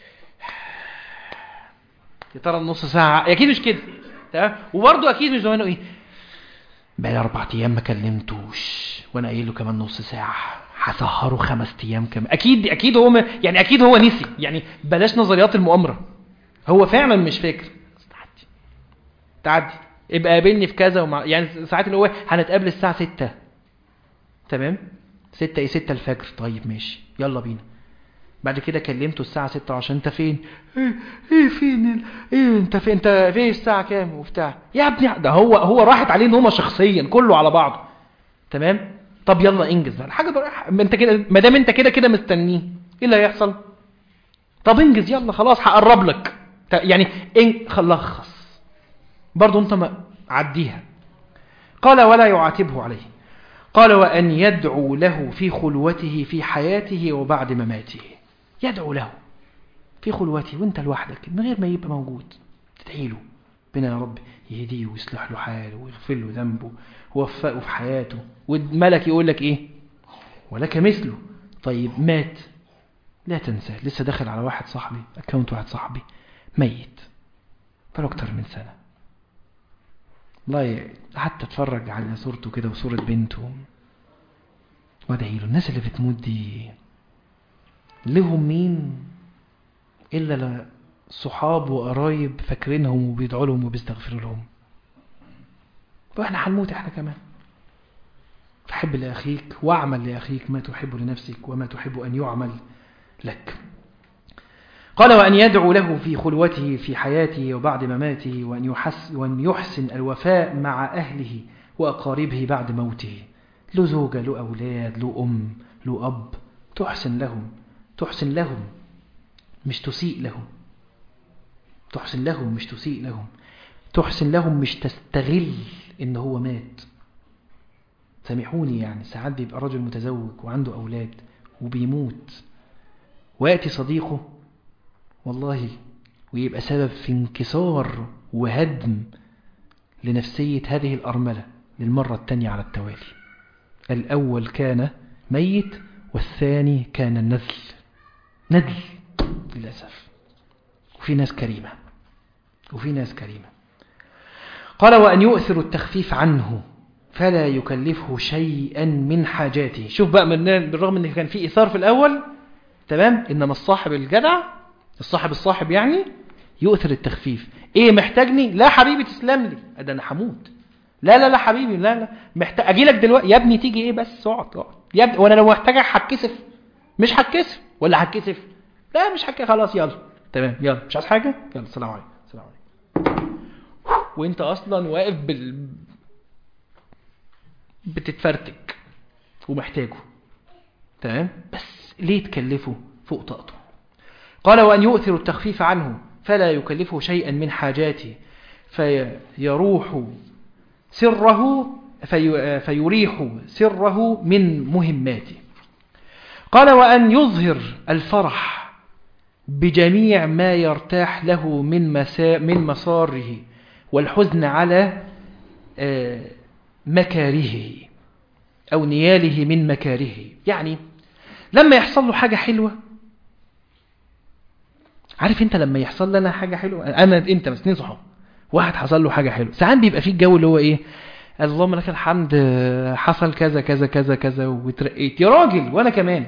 يا ترى النص ساعة أكيد مش كده تمام وبرضه أكيد مش زمانه إيه بقالي أربع أيام ما كلمتوش وأنا قايل له كمان نص ساعة هسهره خمس أيام كمان أكيد أكيد هو م... يعني أكيد هو نسي يعني بلاش نظريات المؤامرة هو فعلا مش فاكر تعدي تعدي ابقى قابلني في كذا ومع... يعني ساعات اللي هو هنتقابل الساعة ستة تمام ستة ايه ستة الفجر طيب ماشي يلا بينا بعد كده كلمته الساعة ستة عشان انت فين ايه, ايه فين ال... ايه انت فين انت فين الساعة كام وبتاع يا ابني ده هو هو راحت عليه ان هما شخصيا كله على بعضه تمام طب يلا انجز بقى حاجة بقى انت كده ما دام انت كده كده مستنيه ايه اللي هيحصل طب انجز يلا خلاص هقرب لك يعني ان خلص برضو انت ما عديها قال ولا يعاتبه عليه قال وأن يدعو له في خلوته في حياته وبعد مماته يدعو له في خلوته وانت لوحدك من غير ما يبقى موجود تدعي له بنا يا رب يهديه ويصلح له حاله ويغفر له ذنبه ووفقه في حياته والملك يقول لك ايه ولك مثله طيب مات لا تنسى لسه داخل على واحد صاحبي اكونت واحد صاحبي ميت بقاله اكتر من سنه والله حتى اتفرج على صورته كده وصورة بنته وادعي له الناس اللي بتموت دي لهم مين إلا صحاب وقرايب فاكرينهم وبيدعوا لهم وبيستغفروا لهم واحنا هنموت احنا كمان فحب لأخيك واعمل لأخيك ما تحب لنفسك وما تحب أن يعمل لك قال وأن يدعو له في خلوته في حياته وبعد مماته وأن, يحس وأن يحسن الوفاء مع أهله وأقاربه بعد موته له زوجة له أولاد له أم له أب تحسن لهم تحسن لهم مش تسيء لهم تحسن لهم مش تسيء لهم تحسن لهم مش تستغل إن هو مات سامحوني يعني ساعات بيبقى رجل متزوج وعنده أولاد وبيموت ويأتي صديقه والله ويبقى سبب في انكسار وهدم لنفسية هذه الأرملة للمرة الثانية على التوالي الأول كان ميت والثاني كان النذل ندل للأسف وفي ناس كريمة وفي ناس كريمة قال وأن يؤثر التخفيف عنه فلا يكلفه شيئا من حاجاته شوف بقى من بالرغم ان كان في إثار في الأول تمام إنما الصاحب الجدع الصاحب الصاحب يعني يؤثر التخفيف ايه محتاجني لا حبيبي تسلم لي ده انا هموت لا لا لا حبيبي لا لا محتاج اجي لك دلوقتي يا ابني تيجي ايه بس اقعد اقعد يا ابني وانا لو محتاجك هتكسف مش هتكسف ولا هتكسف لا مش هتكسف خلاص يلا تمام يلا مش عايز حاجه يلا السلام عليكم السلام عليكم وانت اصلا واقف بال بتتفرتك ومحتاجه تمام بس ليه تكلفه فوق طاقته قال وأن يؤثر التخفيف عنه فلا يكلفه شيئا من حاجاته فيروح سره في فيريح سره من مهماته قال وأن يظهر الفرح بجميع ما يرتاح له من مسا من مساره والحزن على مكارهه أو نياله من مكارهه يعني لما يحصل له حاجة حلوة عارف انت لما يحصل لنا حاجة حلوة انا انت بس اتنين صحاب واحد حصل له حاجة حلوة ساعات بيبقى فيه الجو اللي هو ايه اللهم لك الحمد حصل كذا كذا كذا كذا وترقيت يا راجل وانا كمان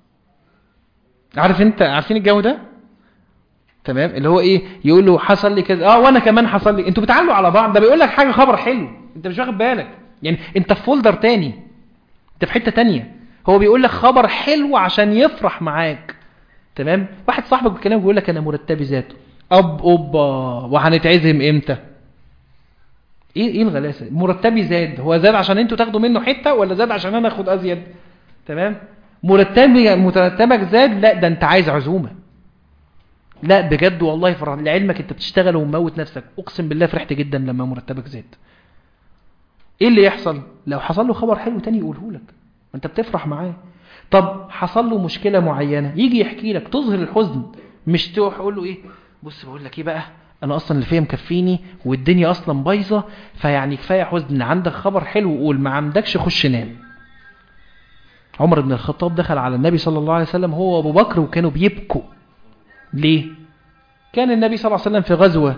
عارف انت عارفين الجو ده تمام اللي هو ايه يقول له حصل لي كذا اه وانا كمان حصل لي انتوا بتعلوا على بعض ده بيقول لك حاجة خبر حلو انت مش واخد بالك يعني انت في فولدر تاني انت في حتة تانية هو بيقول لك خبر حلو عشان يفرح معاك تمام واحد صاحبك بالكلام بيقول لك انا مرتبي ذاته اب اوبا وهنتعزم امتى ايه ايه الغلاسه مرتبي زاد هو زاد عشان انتوا تاخدوا منه حته ولا زاد عشان انا اخد ازيد تمام مرتبي مرتبك زاد لا ده انت عايز عزومه لا بجد والله فرح لعلمك انت بتشتغل وموت نفسك اقسم بالله فرحت جدا لما مرتبك زاد ايه اللي يحصل لو حصل له خبر حلو تاني يقوله لك انت بتفرح معاه طب حصل له مشكلة معينة يجي يحكي لك تظهر الحزن مش تروح تقول له ايه بص بقول لك ايه بقى انا اصلا اللي فيا مكفيني والدنيا اصلا بايظه فيعني كفايه حزن عندك خبر حلو وقول ما عندكش خش نام عمر بن الخطاب دخل على النبي صلى الله عليه وسلم هو وابو بكر وكانوا بيبكوا ليه كان النبي صلى الله عليه وسلم في غزوه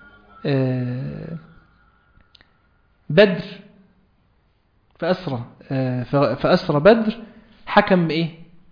بدر فأسرى فأسرى بدر حكم بإيه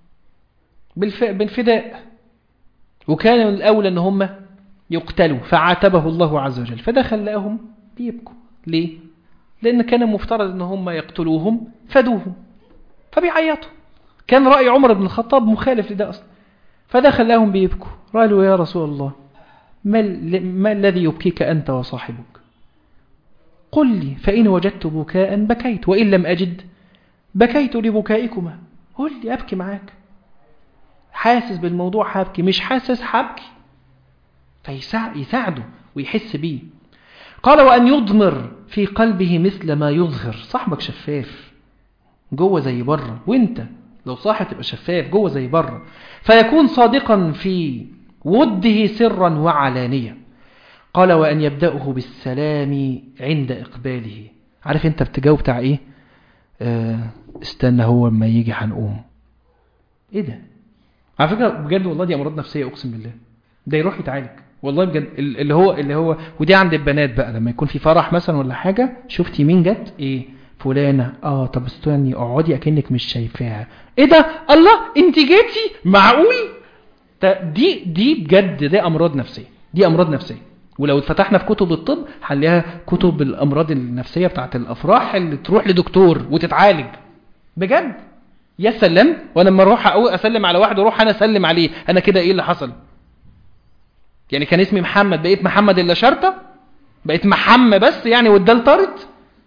بالفداء وكان الأولى أن هم يقتلوا فعاتبه الله عز وجل فدخل لهم بيبكوا ليه لأن كان مفترض أن هم يقتلوهم فدوهم فبيعيطوا كان رأي عمر بن الخطاب مخالف لده أصلا فدخل لهم بيبكوا قالوا يا رسول الله ما, ما الذي يبكيك أنت وصاحبك قل لي فإن وجدت بكاء بكيت وإن لم أجد بكيت لبكائكما قل لي أبكي معاك حاسس بالموضوع هبكي مش حاسس هبكي فيساعده ويحس بيه قال وأن يضمر في قلبه مثل ما يظهر صاحبك شفاف جوه زي بره وانت لو صاحب تبقى شفاف جوه زي بره فيكون صادقا في وده سرا وعلانية قال وأن يبدأه بالسلام عند إقباله عارف انت بتجاوب بتاع ايه اه استنى هو لما يجي هنقوم ايه ده على فكرة بجد والله دي أمراض نفسية أقسم بالله ده يروح يتعالج والله بجد اللي هو اللي هو ودي عند البنات بقى لما يكون في فرح مثلا ولا حاجة شفتي مين جت ايه فلانة اه طب استني اقعدي اكنك مش شايفاها ايه ده الله انت جيتي معقول دي دي بجد دي امراض نفسية دي امراض نفسية ولو اتفتحنا في كتب الطب هنلاقيها كتب الامراض النفسية بتاعت الافراح اللي تروح لدكتور وتتعالج بجد يا سلام وانا لما اروح أقول اسلم على واحد اروح انا اسلم عليه انا كده ايه اللي حصل يعني كان اسمي محمد بقيت محمد الا شرطه بقيت محمد بس يعني والدال طارت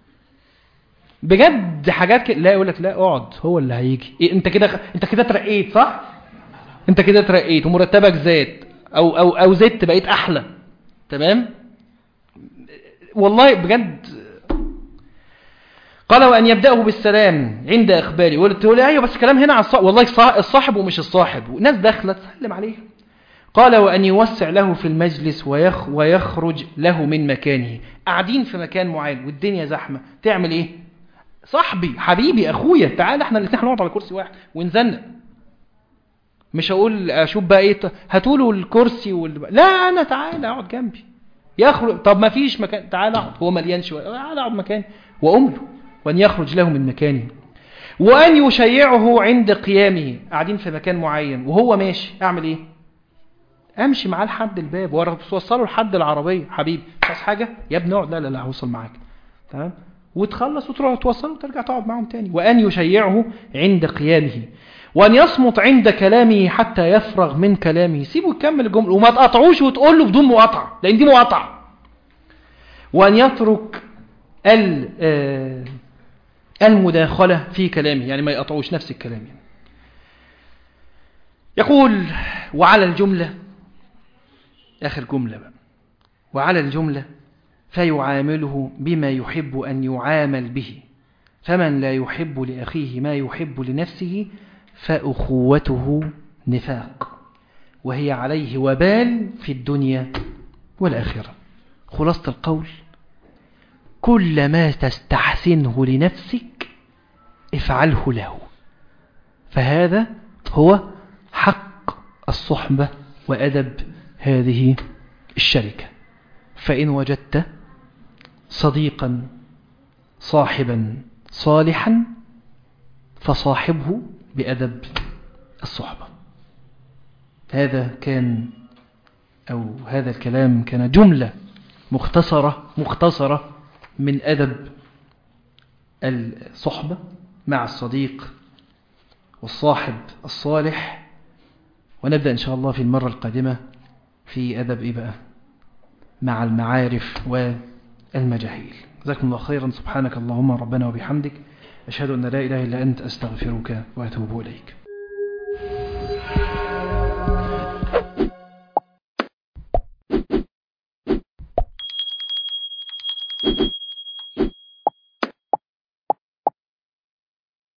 بجد حاجات كده لا يقول لك لا اقعد هو اللي هيجي إيه انت كده انت كده اترقيت صح انت كده اترقيت ومرتبك زاد او او او زدت بقيت احلى تمام والله بجد قال وأن يبدأه بالسلام عند إخباري قلت له أيوة بس كلام هنا على الصاحب والله الصاحب ومش الصاحب وناس داخلة تسلم عليه قال وأن يوسع له في المجلس ويخ ويخرج له من مكانه قاعدين في مكان معين والدنيا زحمة تعمل إيه صاحبي حبيبي أخويا تعال احنا الاثنين هنقعد على كرسي واحد ونزنق مش هقول اشوف بقى ايه هاتوا الكرسي وال... لا انا تعال اقعد جنبي يخرج طب ما فيش مكان تعال اقعد هو مليان شويه تعال اقعد مكاني واقوم له وأن يخرج له من مكانه وأن يشيعه عند قيامه قاعدين في مكان معين وهو ماشي أعمل إيه أمشي معاه لحد الباب وأوصله لحد العربية حبيبي مش عايز حاجة يا ابني اقعد لا لا لا هوصل معاك تمام وتخلص وتروح توصله وترجع تقعد معاهم تاني وأن يشيعه عند قيامه وأن يصمت عند كلامه حتى يفرغ من كلامه سيبه يكمل الجملة وما تقطعوش وتقول له بدون مقاطعة لأن دي مقاطعة وأن يترك المداخلة في كلامه يعني ما يقطعوش نفس الكلام يعني. يقول وعلى الجملة آخر جملة بقى وعلى الجملة فيعامله بما يحب أن يعامل به فمن لا يحب لأخيه ما يحب لنفسه فأخوته نفاق وهي عليه وبال في الدنيا والآخرة خلاصة القول كل ما تستحسنه لنفسك افعله له فهذا هو حق الصحبة وأدب هذه الشركة فإن وجدت صديقا صاحبا صالحا فصاحبه بأدب الصحبة هذا كان أو هذا الكلام كان جملة مختصرة مختصرة من أدب الصحبة مع الصديق والصاحب الصالح ونبدأ إن شاء الله في المرة القادمة في أدب إيه بقى مع المعارف والمجاهيل جزاكم الله خيرا سبحانك اللهم ربنا وبحمدك أشهد أن لا إله إلا أنت أستغفرك وأتوب إليك